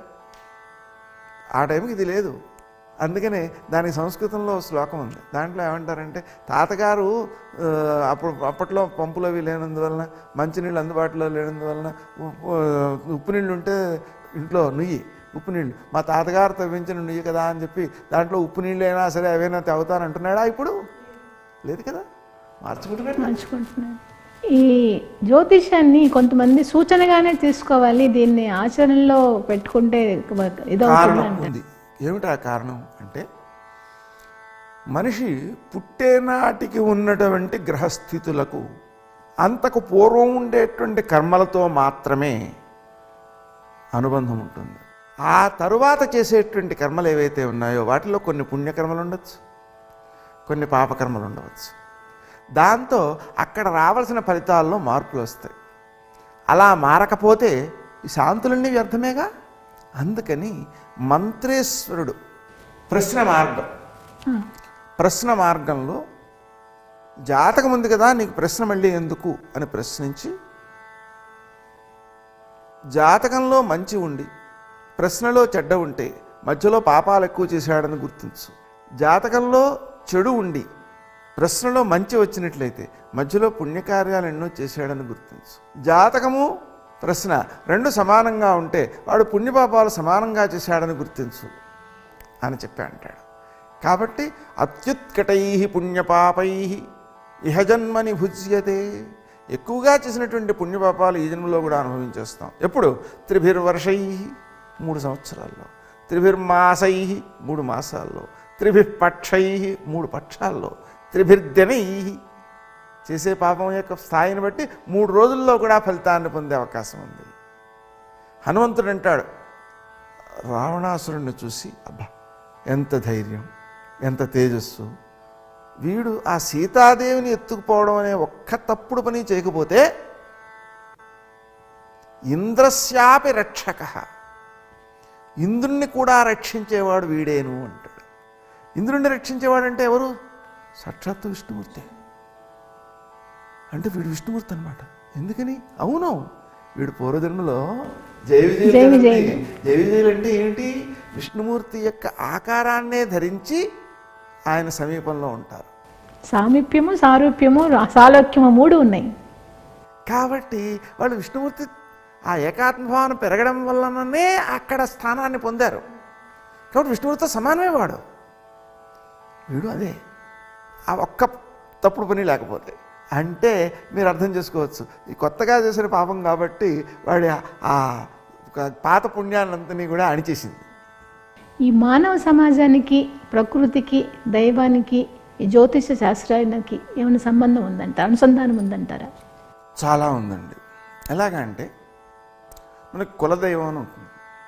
ఆ టైంకి ఇది లేదు అందుకనే దానికి సంస్కృతంలో ఓ శ్లోకం ఉంది దాంట్లో ఏమంటారంటే తాతగారు ఆ, అప్పుడు అప్పట్లో పంపులు అవి లేనందువలన మంచినీళ్ళు అందుబాటులో లేనందువలన ఉప్పు ఉప్పు నీళ్ళు ఉంటే ఇంట్లో నుయ్యి ఉప్పు నీళ్ళు మా తాతగారు తవ్వించిన నుయ్యి కదా అని చెప్పి దాంట్లో ఉప్పు నీళ్ళు అయినా సరే అవైనా తాగుతానంటున్నాడా ఇప్పుడు లేదు కదా మార్చుకుంటున్నాడు మార్చుకుంటున్నారు ఈ జ్యోతిషాన్ని కొంతమంది సూచనగానే తీసుకోవాలి దీన్ని ఆచరణలో పెట్టుకుంటే ఇదవుతుంది కారణం అంటారు ఉంది ఏమిటి ఆ కారణం అంటే మనిషి పుట్టేనాటికి ఉన్నటువంటి గ్రహస్థితులకు అంతకు పూర్వం ఉండేటువంటి కర్మలతో మాత్రమే అనుబంధం ఉంటుంది ఆ తరువాత చేసేటువంటి కర్మలు ఏవైతే ఉన్నాయో వాటిలో కొన్ని పుణ్యకర్మలు ఉండొచ్చు కొన్ని పాపకర్మలు ఉండవచ్చు దాంతో అక్కడ రావాల్సిన ఫలితాల్లో మార్పులు వస్తాయి అలా మారకపోతే ఈ శాంతులన్నీ వ్యర్థమేగా అందుకని మంత్రేశ్వరుడు ప్రశ్న మార్గం ఆ, ప్రశ్న మార్గంలో జాతకం ఉంది కదా నీకు ప్రశ్న మళ్ళీ ఎందుకు అని ప్రశ్నించి జాతకంలో మంచి ఉండి ప్రశ్నలో చెడ్డ ఉంటే మధ్యలో పాపాలు ఎక్కువ చేశాడని గుర్తించు జాతకంలో చెడు ఉండి ప్రశ్నలో మంచి వచ్చినట్లయితే మధ్యలో పుణ్యకార్యాలు ఎన్నో చేశాడని గుర్తించు జాతకము ప్రశ్న రెండు సమానంగా ఉంటే వాడు పుణ్యపాపాలు సమానంగా చేశాడని గుర్తించు అని చెప్పి అంటాడు కాబట్టి అత్యుత్కటై పుణ్యపాపై ఇహజన్మని భుజ్యతే ఎక్కువగా చేసినటువంటి పుణ్యపాపాలు ఈ జన్మలో కూడా అనుభవించేస్తాం ఎప్పుడు త్రిభిర్వర్షై మూడు సంవత్సరాల్లో త్రిభిర్మాసై మూడు మాసాల్లో త్రిభిర్పక్షై మూడు పక్షాల్లో త్రిభిర్దినై చేసే పాపం యొక్క స్థాయిని బట్టి మూడు రోజుల్లో కూడా ఫలితాన్ని పొందే అవకాశం ఉంది హనుమంతుడు అంటాడు రావణాసురుణ్ణి చూసి అబ్బా ఎంత ధైర్యం ఎంత తేజస్సు వీడు ఆ సీతాదేవిని ఎత్తుకుపోవడం అనే ఒక్క తప్పుడు పని చేయకపోతే ఇంద్రశ్యాపి రక్షక ఇంద్రుణ్ణి కూడా రక్షించేవాడు వీడేను అంటాడు ఇంద్రుణ్ణి రక్షించేవాడంటే ఎవరు సాక్షాత్తు విష్ణుమూర్తి అంటే వీడు విష్ణుమూర్తి అనమాట ఎందుకని అవును వీడు పూర్వజన్మలో జయ విజయులు జయ కదండి. విజయులు. జయ విజయులు అంటే ఏంటి విష్ణుమూర్తి యొక్క ఆకారాన్నే ధరించి ఆయన సమీపంలో ఉంటారు సామీప్యము సారూప్యము రా- సాలోక్యము మూడు ఉన్నాయి కాబట్టి వాళ్ళు విష్ణుమూర్తి ఆ ఏకాత్మభావన పెరగడం వలననే అక్కడ స్థానాన్ని పొందారు కాబట్టి విష్ణువుతో సమానమే వాడు వీడు అదే ఆ ఒక్క తప్పుడు పని లేకపోతే అంటే మీరు అర్థం చేసుకోవచ్చు ఈ కొత్తగా చేసిన పాపం కాబట్టి వాడి ఆ ఒక పాత పుణ్యాన్నంతని కూడా అణిచేసింది ఈ మానవ సమాజానికి ప్రకృతికి దైవానికి ఈ జ్యోతిష శాస్త్రానికి ఏమైనా సంబంధం ఉందంటారా అనుసంధానం ఉందంటారా చాలా ఉందండి ఎలాగంటే మనకి కులదైవం అని ఉంటుంది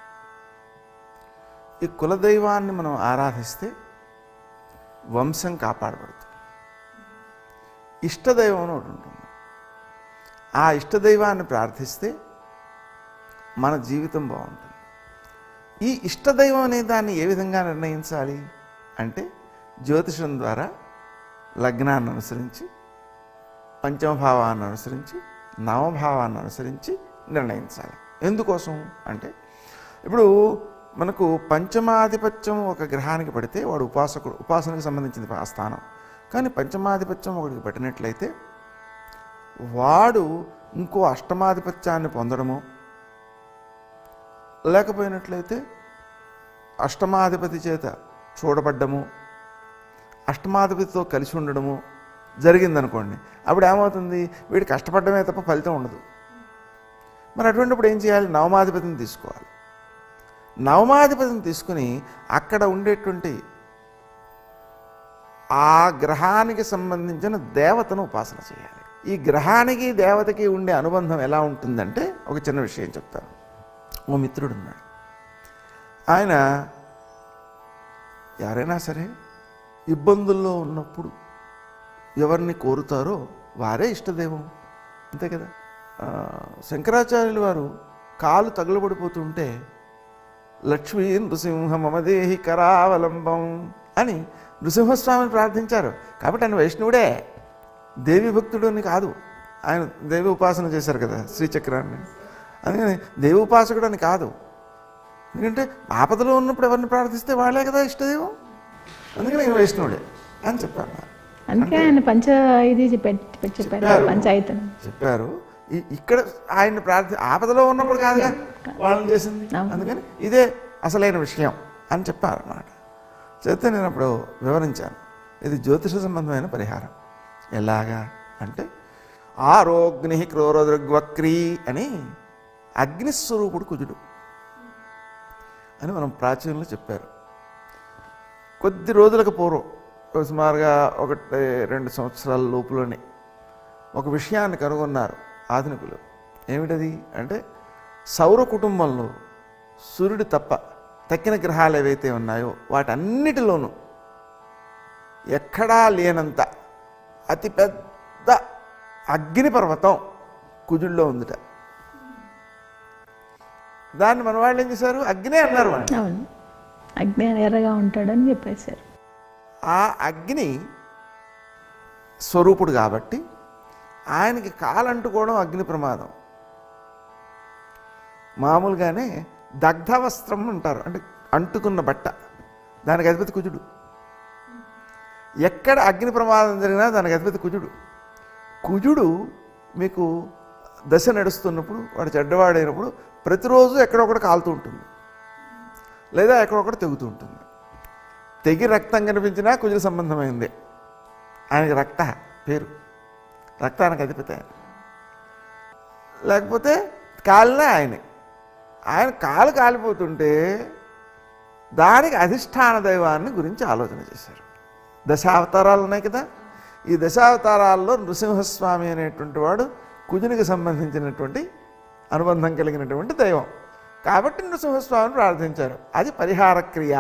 ఈ కులదైవాన్ని మనం ఆరాధిస్తే వంశం కాపాడబడుతుంది ఇష్టదైవం అని ఒకటి ఉంటుంది ఆ ఇష్టదైవాన్ని ప్రార్థిస్తే మన జీవితం బాగుంటుంది ఈ ఇష్టదైవం అనే దాన్ని ఏ విధంగా నిర్ణయించాలి అంటే జ్యోతిషం ద్వారా లగ్నాన్ని అనుసరించి పంచమభావాన్ని అనుసరించి నవభావాన్ని అనుసరించి నిర్ణయించాలి ఎందుకోసం అంటే ఇప్పుడు మనకు పంచమాధిపత్యం ఒక గ్రహానికి పడితే వాడు ఉపాసకుడు ఉపాసనకు సంబంధించింది ఆ స్థానం కానీ పంచమాధిపత్యం ఒకటికి పెట్టినట్లయితే వాడు ఇంకో అష్టమాధిపత్యాన్ని పొందడము లేకపోయినట్లయితే అష్టమాధిపతి చేత చూడబడ్డము అష్టమాధిపతితో కలిసి ఉండడము జరిగిందనుకోండి అప్పుడు ఏమవుతుంది వీడు కష్టపడమే తప్ప ఫలితం ఉండదు మరి అటువంటిప్పుడు ఏం చేయాలి నవమాధిపతిని తీసుకోవాలి నవమాధిపతిని తీసుకుని అక్కడ ఉండేటువంటి ఆ గ్రహానికి సంబంధించిన దేవతను ఉపాసన చేయాలి ఈ గ్రహానికి దేవతకి ఉండే అనుబంధం ఎలా ఉంటుందంటే ఒక చిన్న విషయం చెప్తాను ఓ మిత్రుడు ఉన్నాడు ఆయన ఎవరైనా సరే ఇబ్బందుల్లో ఉన్నప్పుడు ఎవరిని కోరుతారో వారే ఇష్టదైవం అంతే కదా ఆ, శంకరాచార్యులు వారు కాలు తగులబడిపోతుంటే లక్ష్మీ నృసింహ మమదేహి కరావలంబం అని నృసింహస్వామిని ప్రార్థించారు కాబట్టి ఆయన వైష్ణవుడే దేవి భక్తుడు అని కాదు ఆయన దేవి ఉపాసన చేశారు కదా శ్రీచక్రాన్ని అందుకని దేవి ఉపాసకుడు అని కాదు ఎందుకంటే ఆపదలో ఉన్నప్పుడు ఎవరిని ప్రార్థిస్తే వాళ్ళే కదా ఇష్టదేవం అందుకని ఆయన వైష్ణవుడే అని చెప్పారు అందుకే ఆయన పంచ ఇది పెట్టి పెట్టి చెప్పారు చెప్పారు. పంచాయతనం చెప్పారు ఈ- ఇక్కడ ఆయన ప్రార్థి ఆపదలో ఉన్నప్పుడు కాదుగా వాళ్ళని చేసింది అవును. అందుకని ఇదే అసలైన విషయం అని చెప్పారు అన్నమాట చెప్తే నేను అప్పుడు వివరించాను ఇది జ్యోతిష సంబంధమైన పరిహారం ఎలాగా అంటే ఆరోగ్ని క్రోరదృగ్వక్రీ అని అగ్నిస్వరూపుడు కుజుడు అని మనం ప్రాచీనంలో చెప్పారు కొద్ది రోజులకు పూర్వం ఒక సుమారుగా ఒకటి రెండు సంవత్సరాల లోపులోనే ఒక విషయాన్ని కనుగొన్నారు ఆధునికులు ఏమిటది అంటే సౌర కుటుంబంలో సూర్యుడు తప్ప తక్కిన గ్రహాలు ఏవైతే ఉన్నాయో వాటన్నిటిలోనూ ఎక్కడా లేనంత అతిపెద్ద అగ్నిపర్వతం కుజుల్లో ఉందిట దాన్ని మన వాళ్ళు ఏం చేశారు అగ్నే అన్నారు వాళ్ళు అవును అగ్ని ఎర్రగా ఉంటాడని చెప్పేశారు ఆ అగ్ని స్వరూపుడు కాబట్టి ఆయనకి కాలంటుకోవడం అగ్ని ప్రమాదం మామూలుగానే దగ్ధ వస్త్రం అంటారు అంటే అంటుకున్న బట్ట దానికి అధిపతి కుజుడు ఎక్కడ అగ్ని ప్రమాదం జరిగినా దానికి అధిపతి కుజుడు కుజుడు మీకు దశ నడుస్తున్నప్పుడు వాడు చెడ్డవాడైనప్పుడు ప్రతిరోజు ఎక్కడొకటి కాలుతూ ఉంటుంది లేదా ఎక్కడొకటి తెగుతూ ఉంటుంది తెగి రక్తం కనిపించినా కుజుల సంబంధమైంది ఆయనకి రక్త పేరు రక్తానికి అధిపతి ఆయన లేకపోతే కాలినా ఆయనే ఆయన కాలు కాలిపోతుంటే దానికి అధిష్టాన దైవాన్ని గురించి ఆలోచన చేశారు దశావతారాలు ఉన్నాయి కదా ఈ దశావతారాల్లో నృసింహస్వామి అనేటువంటి వాడు కుజునికి సంబంధించినటువంటి అనుబంధం కలిగినటువంటి దైవం కాబట్టి నృసింహస్వామిని ప్రార్థించారు అది పరిహార క్రియ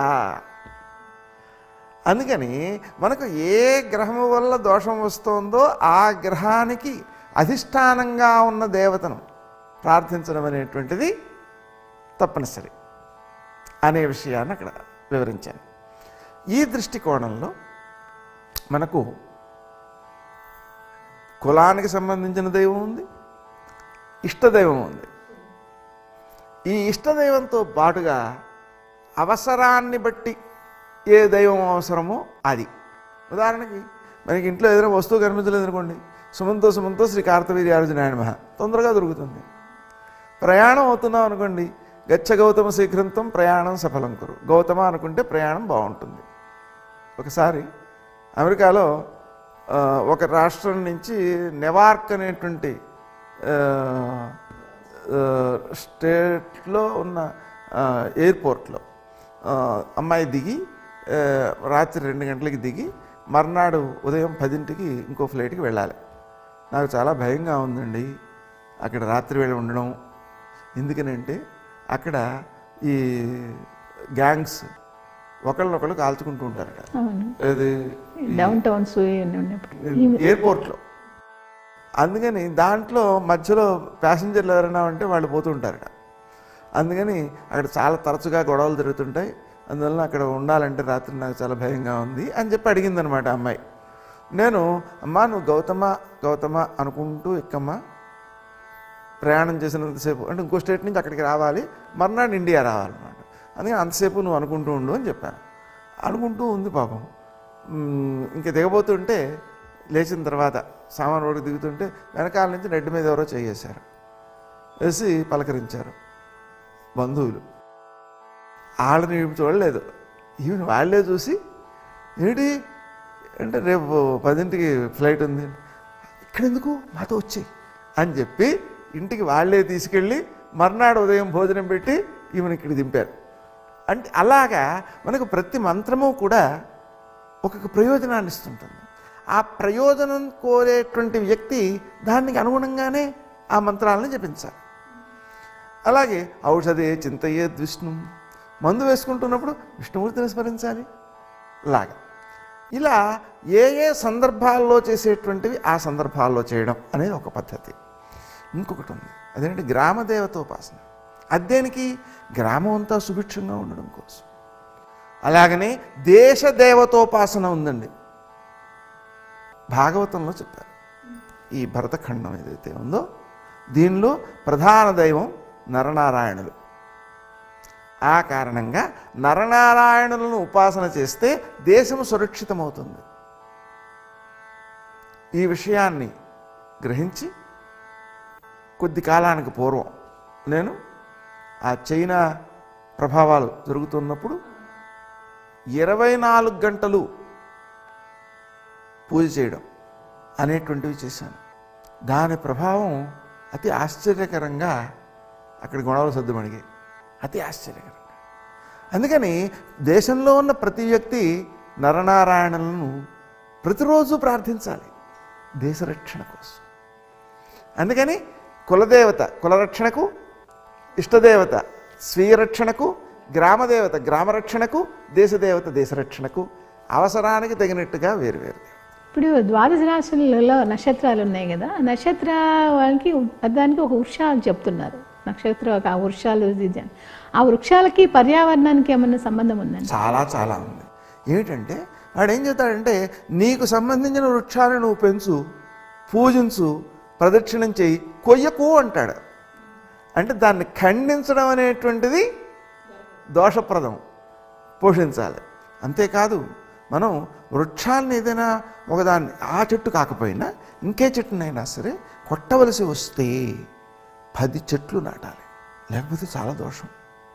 అందుకని మనకు ఏ గ్రహము వల్ల దోషం వస్తుందో ఆ గ్రహానికి అధిష్టానంగా ఉన్న దేవతను ప్రార్థించడం అనేటువంటిది తప్పనిసరి అనే విషయాన్ని అక్కడ వివరించాను ఈ దృష్టికోణంలో మనకు కులానికి సంబంధించిన దైవం ఉంది ఇష్టదైవం ఉంది ఈ ఇష్టదైవంతో పాటుగా అవసరాన్ని బట్టి ఏ దైవం అవసరమో అది ఉదాహరణకి మనకి ఇంట్లో ఏదైనా వస్తువు కనిపించలేదు అనుకోండి సుమంతో సుమంతో శ్రీ కార్తవీర్యార్జునాయన మహా తొందరగా దొరుకుతుంది ప్రయాణం అవుతున్నాం అనుకోండి గచ్చ గౌతమ శీఘ్రంతం ప్రయాణం సఫలం కురు గౌతమ అనుకుంటే ప్రయాణం బాగుంటుంది ఒకసారి అమెరికాలో ఆ, ఒక రాష్ట్రం నుంచి నెవార్క్ అనేటువంటి ఆ, ఆ, స్టేట్లో ఉన్న ఆ, ఎయిర్పోర్ట్లో ఆ, అమ్మాయి దిగి ఆ, రాత్రి రెండు గంటలకి దిగి మర్నాడు ఉదయం పదింటికి ఇంకో ఫ్లైట్కి వెళ్ళాలి నాకు చాలా భయంగా ఉందండి అక్కడ రాత్రి వేళ ఉండడం ఎందుకనంటే అక్కడ ఈ గ్యాంగ్స్ ఒకళ్ళనొకళ్ళు కాల్చుకుంటూ ఉంటారట అవును అది డౌన్ టౌన్స్ ఉన్నప్పుడు ఎయిర్పోర్ట్లో అందుకని దాంట్లో మధ్యలో ప్యాసింజర్లు ఎవరైనా ఉంటే వాళ్ళు పోతూ ఉంటారట అందుకని అక్కడ చాలా తరచుగా గొడవలు జరుగుతుంటాయి అందువల్ల అక్కడ ఉండాలంటే రాత్రి నాకు చాలా భయంగా ఉంది అని చెప్పి అడిగిందనమాట అమ్మాయి నేను అమ్మా నువ్వు గౌతమ గౌతమ అనుకుంటూ ఎక్కమ్మా ప్రయాణం చేసినంతసేపు అంటే ఇంకో స్టేట్ నుంచి అక్కడికి రావాలి మర్నాడు ఇండియా రావాలన్నమాట అందుకని అంతసేపు నువ్వు అనుకుంటూ ఉండు అని చెప్పాను అనుకుంటూ ఉంది పాపం మ్, ఇంక దిగబోతుంటే లేచిన తర్వాత సామాన్ రోడ్డు దిగుతుంటే వెనకాల నుంచి నెడ్డి మీద ఎవరో చేయేశారు వేసి పలకరించారు బంధువులు వాళ్ళని ఈమె చూడలేదు ఈమెను వాళ్ళే చూసి ఏంటి అంటే రేపు పదింటికి ఫ్లైట్ ఉంది ఇక్కడ ఎందుకు మాతో వచ్చేయి అని చెప్పి ఇంటికి వాళ్ళే తీసుకెళ్ళి మర్నాడు ఉదయం భోజనం పెట్టి ఈమెను ఇక్కడ దింపారు అంటే అలాగా మనకు ప్రతి మంత్రము కూడా ఒక్కొక్క ప్రయోజనాన్ని ఇస్తుంటుంది ఆ ప్రయోజనం కోరేటువంటి వ్యక్తి దానికి అనుగుణంగానే ఆ మంత్రాలను జపించాలి అలాగే ఔషధే చింతయే విష్ణు మందు వేసుకుంటున్నప్పుడు విష్ణుమూర్తిని స్మరించాలి లాగా ఇలా ఏ ఏ సందర్భాల్లో చేసేటువంటివి ఆ సందర్భాల్లో చేయడం అనేది ఒక పద్ధతి ఇంకొకటి ఉంది అదేంటి గ్రామదేవతోపాసన అదేనికి గ్రామం అంతా సుభిక్షంగా ఉండడం కోసం అలాగనే దేశ దేవతోపాసన ఉందండి భాగవతంలో చెప్పారు ఈ భరతఖండం ఏదైతే ఉందో దీనిలో ప్రధాన దైవం నరనారాయణులు ఆ కారణంగా నరనారాయణులను ఉపాసన చేస్తే దేశం సురక్షితమవుతుంది ఈ విషయాన్ని గ్రహించి కొద్ది కాలానికి పూర్వం నేను ఆ చైనా ప్రభావాలు జరుగుతున్నప్పుడు ఇరవై నాలుగు గంటలు పూజ చేయడం అనేటువంటివి చేశాను దాని ప్రభావం అతి ఆశ్చర్యకరంగా అక్కడ గొడవలు సర్దుమణిగాయి అతి ఆశ్చర్యకరంగా అందుకని దేశంలో ఉన్న ప్రతి వ్యక్తి నరనారాయణులను ప్రతిరోజు ప్రార్థించాలి దేశ రక్షణ కోసం అందుకని కులదేవత కులరక్షణకు ఇష్టదేవత స్వీయ రక్షణకు గ్రామదేవత గ్రామరక్షణకు దేశదేవత దేశరక్షణకు అవసరానికి తగినట్టుగా వేరువేరు ఇప్పుడు ద్వాదశ రాశులలో నక్షత్రాలు ఉన్నాయి కదా ఆ నక్షత్రానికి దానికి ఒక వృక్షాలు చెప్తున్నారు నక్షత్ర ఆ వృక్షాలు ఇది అని. ఆ వృక్షాలకి పర్యావరణానికి ఏమన్నా సంబంధం ఉందండి చాలా చాలా ఉంది ఏమిటంటే వాడు ఏం చెప్తాడంటే నీకు సంబంధించిన వృక్షాలను నువ్వు పెంచు పూజించు ప్రదక్షిణం చేయి కొయ్యకు అంటాడు అంటే దాన్ని ఖండించడం అనేటువంటిది దోషప్రదం పోషించాలి అంతేకాదు మనం వృక్షాన్ని ఏదైనా ఒకదాన్ని ఆ చెట్టు కాకపోయినా ఇంకే చెట్టునైనా సరే కొట్టవలసి వస్తే పది చెట్లు నాటాలి లేకపోతే చాలా దోషం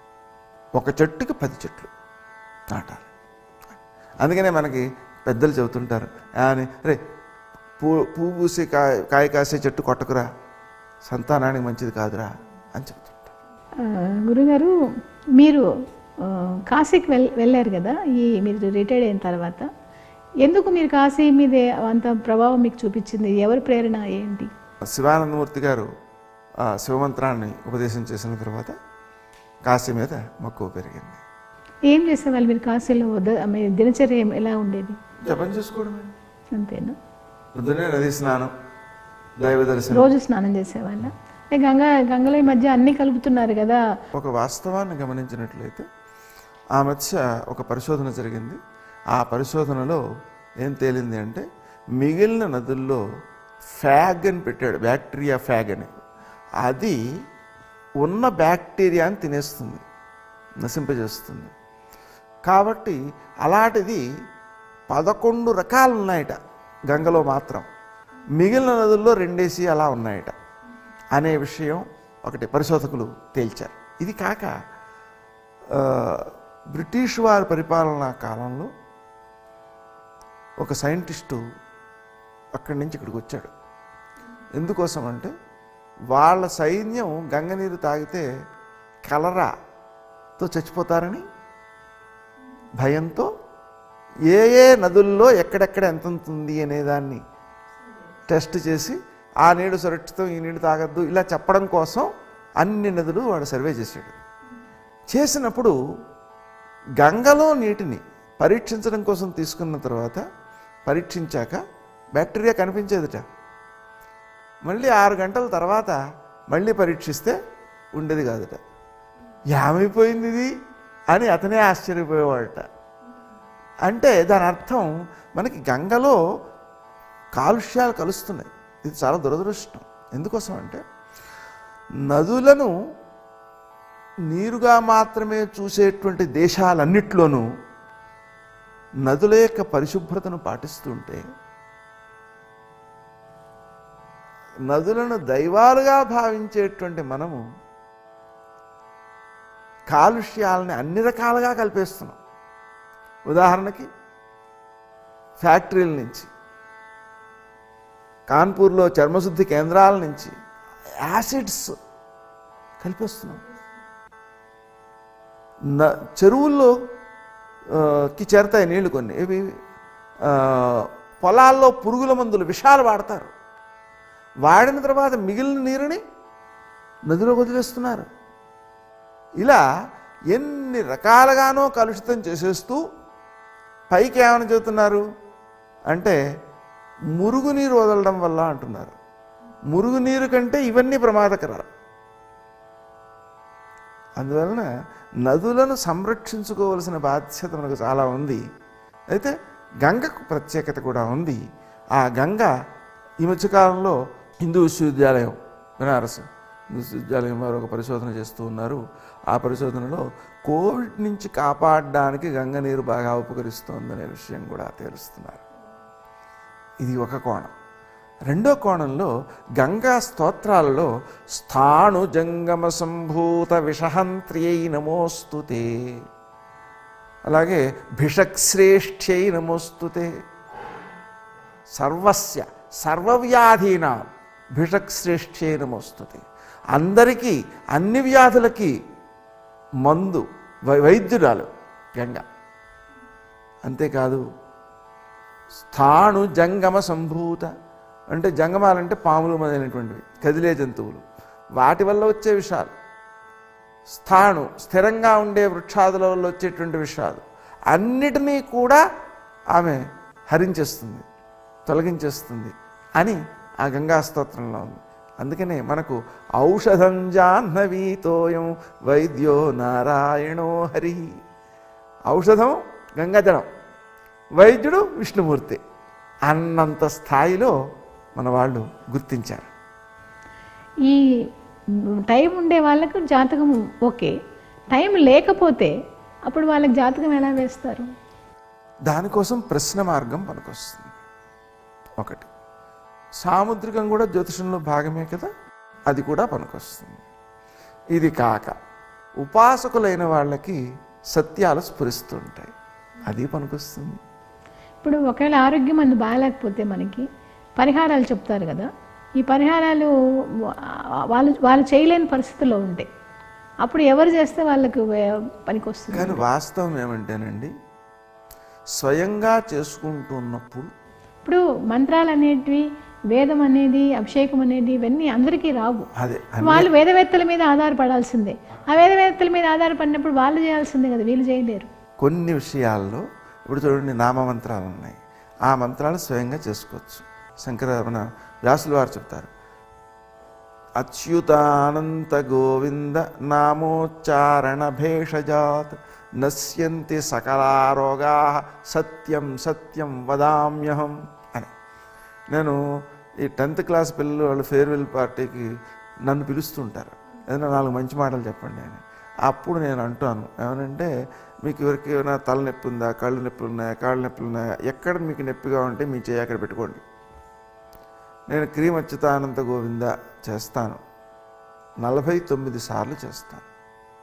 ఒక చెట్టుకి పది చెట్లు నాటాలి అందుకనే మనకి పెద్దలు చెబుతుంటారు అని రే పూ పువ్వు పూసి కాయ కాయ కాసే చెట్టు కొట్టకురా సంతానానికి మంచిది కాదురా అని చెప్తుంటారు ఆ, గురుగారు మీరు ఆ, కాశీకి వెల్ వెళ్ళారు కదా ఈ మీరు రిటైర్డ్ అయిన తర్వాత ఎందుకు మీరు కాశీ మీద అంత ప్రభావం మీకు చూపించింది ఎవరి ప్రేరణ ఏంటి శివానందమూర్తి గారు ఆ శివమంత్రాన్ని ఉపదేశం చేసిన తర్వాత కాశీ మీద మక్కువ పెరిగింది ఏం చేసేవాళ్ళు మీరు కాశీలో వద్ద- మీ దినచర్య ఏం- ఎలా ఉండేది జపం చేసుకోవడమే అంతేనా పొద్దున్నే నది స్నానం దైవ దర్శనం రోజు స్నానం చేసేవాళ్ళ ఏ గంగా గంగలో ఈ మధ్య అన్నీ కలుపుతున్నారు కదా ఒక వాస్తవాన్ని గమనించినట్లయితే ఆ మధ్య ఒక పరిశోధన జరిగింది ఆ పరిశోధనలో ఏం తేలింది అంటే మిగిలిన నదుల్లో ఫ్యాగ్ అని పెట్టాడు బ్యాక్టీరియా ఫ్యాగ్ అని అది ఉన్న బ్యాక్టీరియాని తినేస్తుంది నశింపజేస్తుంది కాబట్టి అలాంటిది పదకొండు రకాలు ఉన్నాయట గంగలో మాత్రం మిగిలిన నదుల్లో రెండేసి అలా ఉన్నాయట అనే విషయం ఒకటి పరిశోధకులు తేల్చారు ఇది కాక ఆ, బ్రిటిష్ వారి పరిపాలనా కాలంలో ఒక సైంటిస్టు అక్కడి నుంచి ఇక్కడికి వచ్చాడు ఎందుకోసం అంటే వాళ్ళ సైన్యం గంగనీరు తాగితే కలరాతో చచ్చిపోతారని భయంతో ఏ ఏ నదుల్లో ఎక్కడెక్కడ ఎంత ఉంటుంది అనేదాన్ని టెస్ట్ చేసి ఆ నీడు సురక్షితం ఈ నీళ్ళు తాగద్దు ఇలా చెప్పడం కోసం అన్ని నదులు వాడు సర్వే చేశాడు చేసినప్పుడు గంగలో నీటిని పరీక్షించడం కోసం తీసుకున్న తర్వాత పరీక్షించాక బ్యాక్టీరియా కనిపించేదిట మళ్ళీ ఆరు గంటల తర్వాత మళ్ళీ పరీక్షిస్తే ఉండేది కాదుట ఏమైపోయింది ఇది అని అతనే ఆశ్చర్యపోయేవాడట అంటే దాని అర్థం మనకి గంగలో కాలుష్యాలు కలుస్తున్నాయి ఇది చాలా దురదృష్టం ఎందుకోసం అంటే నదులను నీరుగా మాత్రమే చూసేటువంటి దేశాలన్నిట్లోనూ నదుల యొక్క పరిశుభ్రతను పాటిస్తుంటే నదులను దైవాలుగా భావించేటువంటి మనము కాలుష్యాలని అన్ని రకాలుగా కలిపేస్తున్నాం ఉదాహరణకి ఫ్యాక్టరీల నుంచి కాన్పూర్లో చర్మశుద్ధి కేంద్రాల నుంచి యాసిడ్స్ కలిపేస్తున్నాం న చెరువుల్లో ఆ, కి చేరతాయి నీళ్లు కొన్ని ఇవి ఆ, పొలాల్లో పురుగుల మందులు విషాలు వాడతారు వాడిన తర్వాత మిగిలిన నీరుని నదిలో వదిలేస్తున్నారు ఇలా ఎన్ని రకాలుగానో కలుషితం చేసేస్తూ పైకి ఏమని చెబుతున్నారు అంటే మురుగునీరు వదలడం వల్ల అంటున్నారు మురుగునీరు కంటే ఇవన్నీ ప్రమాదకరాలు అందువలన నదులను సంరక్షించుకోవలసిన బాధ్యత మనకు చాలా ఉంది అయితే గంగకు ప్రత్యేకత కూడా ఉంది ఆ గంగ ఈ మధ్యకాలంలో హిందూ విశ్వవిద్యాలయం బెనారస్ హిందూ విశ్వవిద్యాలయం వారు ఒక పరిశోధన చేస్తూ ఉన్నారు ఆ పరిశోధనలో కోవిడ్ నుంచి కాపాడడానికి గంగ నీరు బాగా ఉపకరిస్తోందనే విషయం కూడా తెలుస్తున్నారు ఇది ఒక కోణం రెండో కోణంలో గంగా స్తోత్రాలలో స్థాణు జంగమ సంభూత విషహంత్ర్యై నమోస్తుతే అలాగే భిషక్శ్రేష్ఠ్యై నమోస్తుతే సర్వస్య సర్వవ్యాధీనా భిషక్శ్రేష్ఠ్యై నమోస్తుతే అందరికీ అన్ని వ్యాధులకి మందు వై- వైద్యురాలు గంగ అంతేకాదు స్థాణు జంగమ సంభూత అంటే జంగమాలంటే పాములు మొదలైనటువంటివి కదిలే జంతువులు వాటి వల్ల వచ్చే విషాలు స్థాణు స్థిరంగా ఉండే వృక్షాదుల వల్ల వచ్చేటువంటి విషయాలు అన్నిటినీ కూడా ఆమె హరించేస్తుంది తొలగించేస్తుంది అని ఆ గంగా స్తోత్రంలో ఉంది అందుకనే మనకు ఔషధం జాహ్నవీతోయం వైద్యో నారాయణో హరి ఔషధం గంగాజలం వైద్యుడు విష్ణుమూర్తి అన్నంత స్థాయిలో మన వాళ్ళు గుర్తించారు ఈ టైం ఉండే వాళ్ళకు జాతకం ఓకే టైం లేకపోతే అప్పుడు వాళ్ళకి జాతకం ఎలా వేస్తారు దానికోసం ప్రశ్న మార్గం పనికొస్తుంది ఒకటి సాముద్రికం కూడా జ్యోతిషంలో భాగమే కదా అది కూడా పనికొస్తుంది ఇది కాక ఉపాసకులైన వాళ్ళకి సత్యాలు స్ఫురిస్తుంటాయి అది పనికొస్తుంది ఇప్పుడు ఒకవేళ ఆరోగ్యం అందు బాగాలేకపోతే మనకి పరిహారాలు చెప్తారు కదా ఈ పరిహారాలు వా- వాళ్ళు వాళ్ళు చేయలేని పరిస్థితుల్లో ఉంటాయి అప్పుడు ఎవరు చేస్తే వాళ్ళకు వే- పనికొస్తుంది కానీ వాస్తవం ఏమంటేనండి స్వయంగా చేసుకుంటున్నప్పుడు ఇప్పుడు మంత్రాలు అనేటివి వేదం అనేది అభిషేకం అనేది ఇవన్నీ అందరికీ రావు అదే వాళ్ళు వేదవేత్తల మీద ఆధారపడాల్సిందే ఆ వేదవేత్తల మీద ఆధారపడినప్పుడు వాళ్ళు చేయాల్సిందే కదా వీళ్ళు చేయలేరు కొన్ని విషయాల్లో ఇప్పుడు చూడండి నామ మంత్రాలు ఉన్నాయి ఆ మంత్రాలు స్వయంగా చేసుకోవచ్చు శంకర మన వ్యాసులు వారు చెప్తారు అచ్యుతానంత గోవింద నామోచ్చారణ భేషజాత్ నశ్యంతి సకలారోగా సత్యం సత్యం వదామ్యహం అని నేను ఈ టెన్త్ క్లాస్ పిల్లలు వాళ్ళు ఫేర్వెల్ పార్టీకి నన్ను పిలుస్తుంటారు ఏదైనా నాలుగు మంచి మాటలు చెప్పండి అని అప్పుడు నేను అంటాను ఏమనంటే మీకు ఎవరికి ఏమైనా తలనొప్పి ఉందా కళ్ళు నొప్పులు ఉన్నాయా కాళ్ళు నొప్పులు ఉన్నాయా ఎక్కడ మీకు నొప్పిగా ఉంటే మీ చేయి అక్కడ పెట్టుకోండి నేను క్రీమ్ అచ్యుతానంత గోవింద చేస్తాను నలభై తొమ్మిది సార్లు చేస్తాను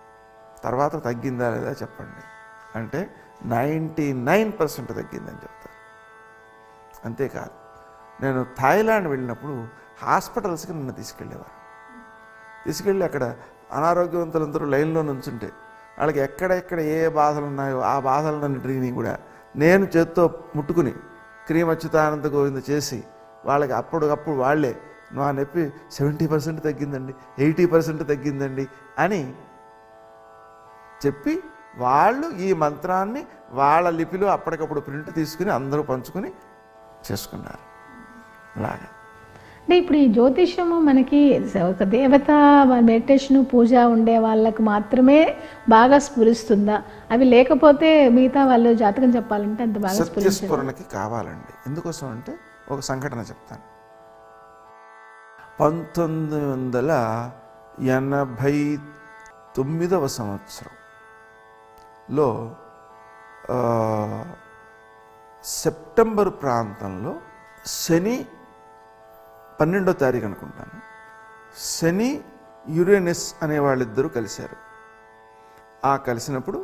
తర్వాత తగ్గిందా లేదా చెప్పండి అంటే నైంటీ నైన్ పర్సెంట్ తగ్గిందని చెప్తారు అంతేకాదు నేను థాయిలాండ్ వెళ్ళినప్పుడు హాస్పిటల్స్కి నన్ను తీసుకెళ్ళేవారు తీసుకెళ్ళి అక్కడ అనారోగ్యవంతులందరూ లైన్లో నుంచుంటే వాళ్ళకి ఎక్కడెక్కడ ఏ బాధలు ఉన్నాయో ఆ బాధలన్నింటినీ కూడా నేను చేత్తో ముట్టుకుని క్రీమ్ అచ్యుతానంద గోవింద చేసి వాళ్ళకి అప్పటికప్పుడు వాళ్ళే నా నొప్పి సెవెంటీ పర్సెంట్ తగ్గిందండి ఎయిటీ పర్సెంట్ తగ్గిందండి అని చెప్పి వాళ్ళు ఈ మంత్రాన్ని వాళ్ళ లిపిలో అప్పటికప్పుడు ప్రింట్ తీసుకుని అందరూ పంచుకుని చేసుకున్నారు అలాగా అంటే ఇప్పుడు ఈ జ్యోతిష్యము మనకి ఒక దేవత మెడిటేషన్ పూజ ఉండే వాళ్ళకు మాత్రమే బాగా స్ఫురిస్తుందా అవి లేకపోతే మిగతా వాళ్ళు జాతకం చెప్పాలంటే అంత బాగా స్ఫురించదు సత్యస్ఫురణకి కావాలండి ఎందుకోసం అంటే ఒక సంఘటన చెప్తాను పంతొమ్మిది వందల ఎనభై తొమ్మిదవ సంవత్సరంలో ఆ, సెప్టెంబర్ ప్రాంతంలో శని పన్నెండో తారీఖు అనుకుంటాను శని యురేనస్ అనే వాళ్ళిద్దరూ కలిశారు ఆ కలిసినప్పుడు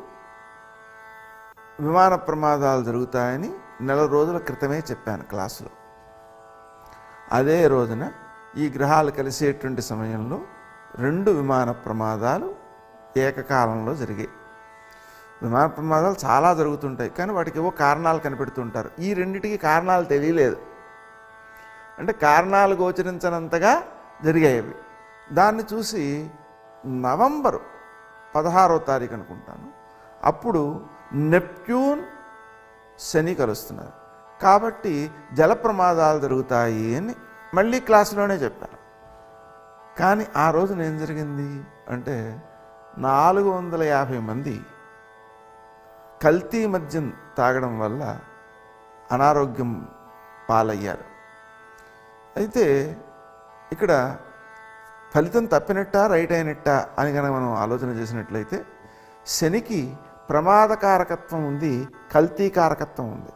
విమాన ప్రమాదాలు జరుగుతాయని నెల రోజుల క్రితమే చెప్పాను క్లాసులో అదే రోజున ఈ గ్రహాలు కలిసేటువంటి సమయంలో రెండు విమాన ప్రమాదాలు ఏకకాలంలో జరిగాయి విమాన ప్రమాదాలు చాలా జరుగుతుంటాయి కానీ వాటికి ఏవో కారణాలు కనిపెడుతుంటారు ఈ రెండిటికి కారణాలు తెలియలేదు అంటే కారణాలు గోచరించనంతగా జరిగాయి అవి దాన్ని చూసి నవంబర్ పదహారో తారీఖు అనుకుంటాను అప్పుడు నెప్ట్యూన్ శని కలుస్తున్నారు కాబట్టి జల ప్రమాదాలు జరుగుతాయి అని మళ్ళీ క్లాసులోనే చెప్పాను కానీ ఆ రోజున ఏం జరిగింది అంటే నాలుగు వందల యాభై మంది కల్తీ మద్యం తాగడం వల్ల అనారోగ్యం పాలయ్యారు అయితే ఇక్కడ ఫలితం తప్పినట్ట రైట్ అయినట్ట అని కనుక మనం ఆలోచన చేసినట్లయితే శనికి ప్రమాదకారకత్వం ఉంది కల్తీకారకత్వం ఉంది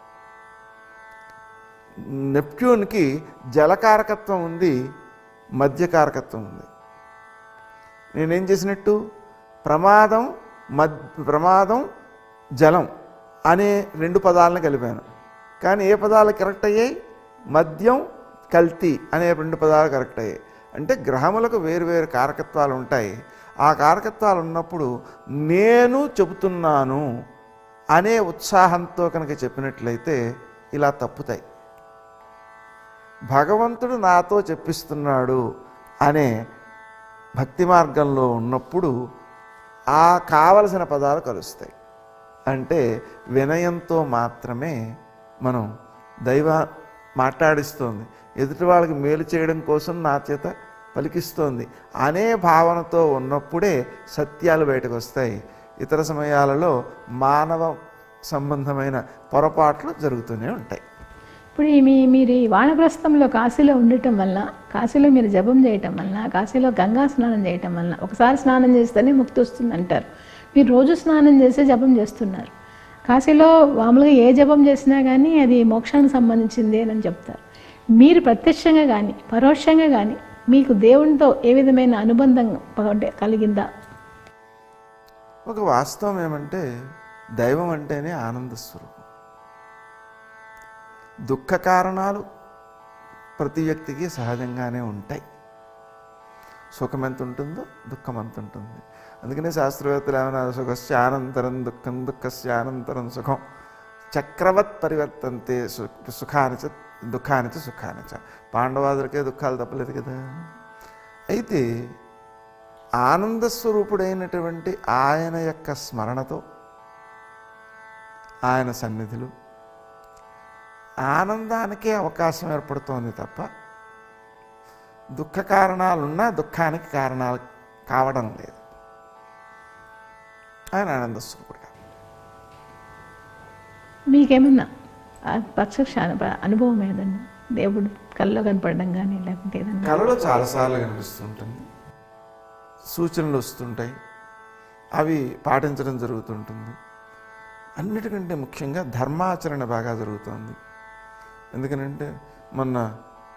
నెప్ట్యూన్కి జలకారకత్వం ఉంది మద్యకారకత్వం ఉంది నేనేం చేసినట్టు ప్రమాదం మద్ ప్రమాదం జలం అనే రెండు పదాలను కలిపాను కానీ ఏ పదాలు కరెక్ట్ అయ్యాయి మద్యం కల్తీ అనే రెండు పదాలు కరెక్ట్ అయ్యాయి అంటే గ్రహములకు వేరు వేరు కారకత్వాలు ఉంటాయి ఆ కారకత్వాలు ఉన్నప్పుడు నేను చెబుతున్నాను అనే ఉత్సాహంతో కనుక చెప్పినట్లయితే ఇలా తప్పుతాయి భగవంతుడు నాతో చెప్పిస్తున్నాడు అనే భక్తి మార్గంలో ఉన్నప్పుడు ఆ కావలసిన పదాలు కలుస్తాయి అంటే వినయంతో మాత్రమే మనం దైవ మాట్లాడిస్తోంది ఎదుటి వాళ్ళకి మేలు చేయడం కోసం నా చేత పలికిస్తోంది అనే భావనతో ఉన్నప్పుడే సత్యాలు బయటకు వస్తాయి ఇతర సమయాలలో మానవ సంబంధమైన పొరపాట్లు జరుగుతూనే ఉంటాయి ఇప్పుడు ఈ మీ మీరు ఈ వానగ్రస్తంలో కాశీలో ఉండటం వల్ల కాశీలో మీరు జపం చేయటం వల్ల కాశీలో గంగా స్నానం చేయటం వల్ల ఒకసారి స్నానం చేస్తేనే ముక్తి వస్తుంది అంటారు మీరు రోజు స్నానం చేస్తే జపం చేస్తున్నారు కాశీలో మామూలుగా ఏ జపం చేసినా కానీ అది మోక్షానికి సంబంధించింది అని చెప్తారు మీరు ప్రత్యక్షంగా కానీ పరోక్షంగా కానీ మీకు దేవునితో ఏ విధమైన అనుబంధం పగ- కలిగిందా ఒక వాస్తవం ఏమంటే దైవం అంటేనే ఆనంద స్వరూపం దుఃఖ కారణాలు ప్రతి వ్యక్తికి సహజంగానే ఉంటాయి సుఖం ఎంత ఉంటుందో దుఃఖం అంత ఉంటుంది అందుకనే శాస్త్రవేత్తలు ఏమన్నారు సుఖస్య అనంతరం దుఃఖం దుఃఖస్య అనంతరం సుఖం చక్రవత్ పరివర్తంతే సు సుఖానిచ దుఃఖానిచ సుఖానిచ పాండవాదులకే దుఃఖాలు తప్పలేదు కదా అయితే ఆనంద స్వరూపుడైనటువంటి ఆయన యొక్క స్మరణతో ఆయన సన్నిధిలో ఆనందానికే అవకాశం ఏర్పడుతోంది తప్ప దుఃఖ కారణాలున్నా దుఃఖానికి కారణాలు కావడం లేదు ఆయన ఆనంద స్వరూపుడు మీకేమన్నా ఆ ప్రత్యక్ష అను- అనుభవం ఏదన్నా దేవుడు కల్లో కనపడడం కానీ లేకపోతే ఏదన్నా కళలో చాలాసార్లు కనిపిస్తుంటుంది సూచనలు వస్తుంటాయి అవి పాటించడం జరుగుతుంటుంది అన్నిటికంటే ముఖ్యంగా ధర్మాచరణ బాగా జరుగుతుంది ఎందుకనంటే మొన్న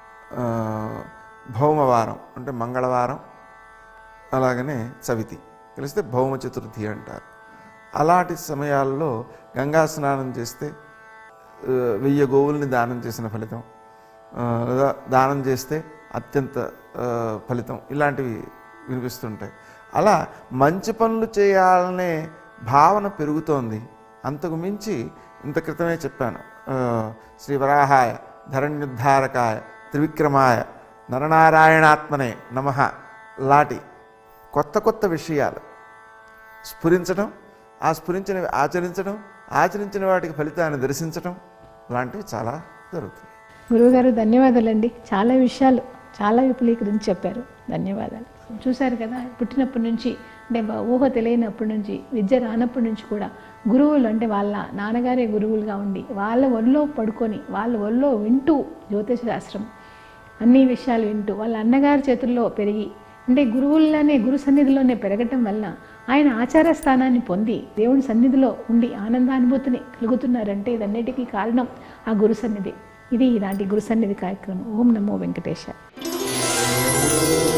ఆ, భౌమవారం అంటే మంగళవారం అలాగనే చవితి కలిస్తే భౌమ చతుర్థి అంటారు అలాంటి సమయాల్లో గంగా స్నానం చేస్తే ఆ, వెయ్యి గోవుల్ని దానం చేసిన ఫలితం ఆ, లేదా దానం చేస్తే అత్యంత ఆ, ఫలితం ఇలాంటివి వినిపిస్తుంటాయి అలా మంచి పనులు చేయాలనే భావన పెరుగుతోంది అంతకు మించి ఇంత క్రితమే చెప్పాను ఆ, శ్రీ వరాహాయ ధరణ్యుద్ధారకాయ త్రివిక్రమాయ నరనారాయణాత్మనే నమ లాంటి కొత్త కొత్త విషయాలు స్ఫురించడం ఆ స్ఫురించినవి ఆచరించడం ఆచరించిన వాటికి ఫలితాన్ని దర్శించడం లాంటివి చాలా జరుగుతుంది గురువుగారు ధన్యవాదాలండి చాలా విషయాలు చాలా విపులీకరించి చెప్పారు ధన్యవాదాలు చూశారు కదా పుట్టినప్పటి నుంచి అంటే బ- ఊహ తెలియనప్పటి నుంచి విద్య రానప్పటి నుంచి కూడా గురువులు అంటే వాళ్ళ నాన్నగారే గురువులుగా ఉండి వాళ్ళ ఒళ్ళో పడుకొని వాళ్ళ ఒళ్ళో వింటూ జ్యోతిష శాస్త్రం అన్ని విషయాలు వింటూ వాళ్ళ అన్నగారి చేతుల్లో పెరిగి అంటే గురువుల్లోనే గురు సన్నిధిలోనే పెరగటం వల్ల ఆయన ఆచార స్థానాన్ని పొంది దేవుని సన్నిధిలో ఉండి ఆనందానుభూతిని కలుగుతున్నారంటే ఇదన్నిటికీ కారణం ఆ గురు సన్నిధి ఇది ఈనాటి గురు సన్నిధి కార్యక్రమం ఓం నమో వెంకటేశ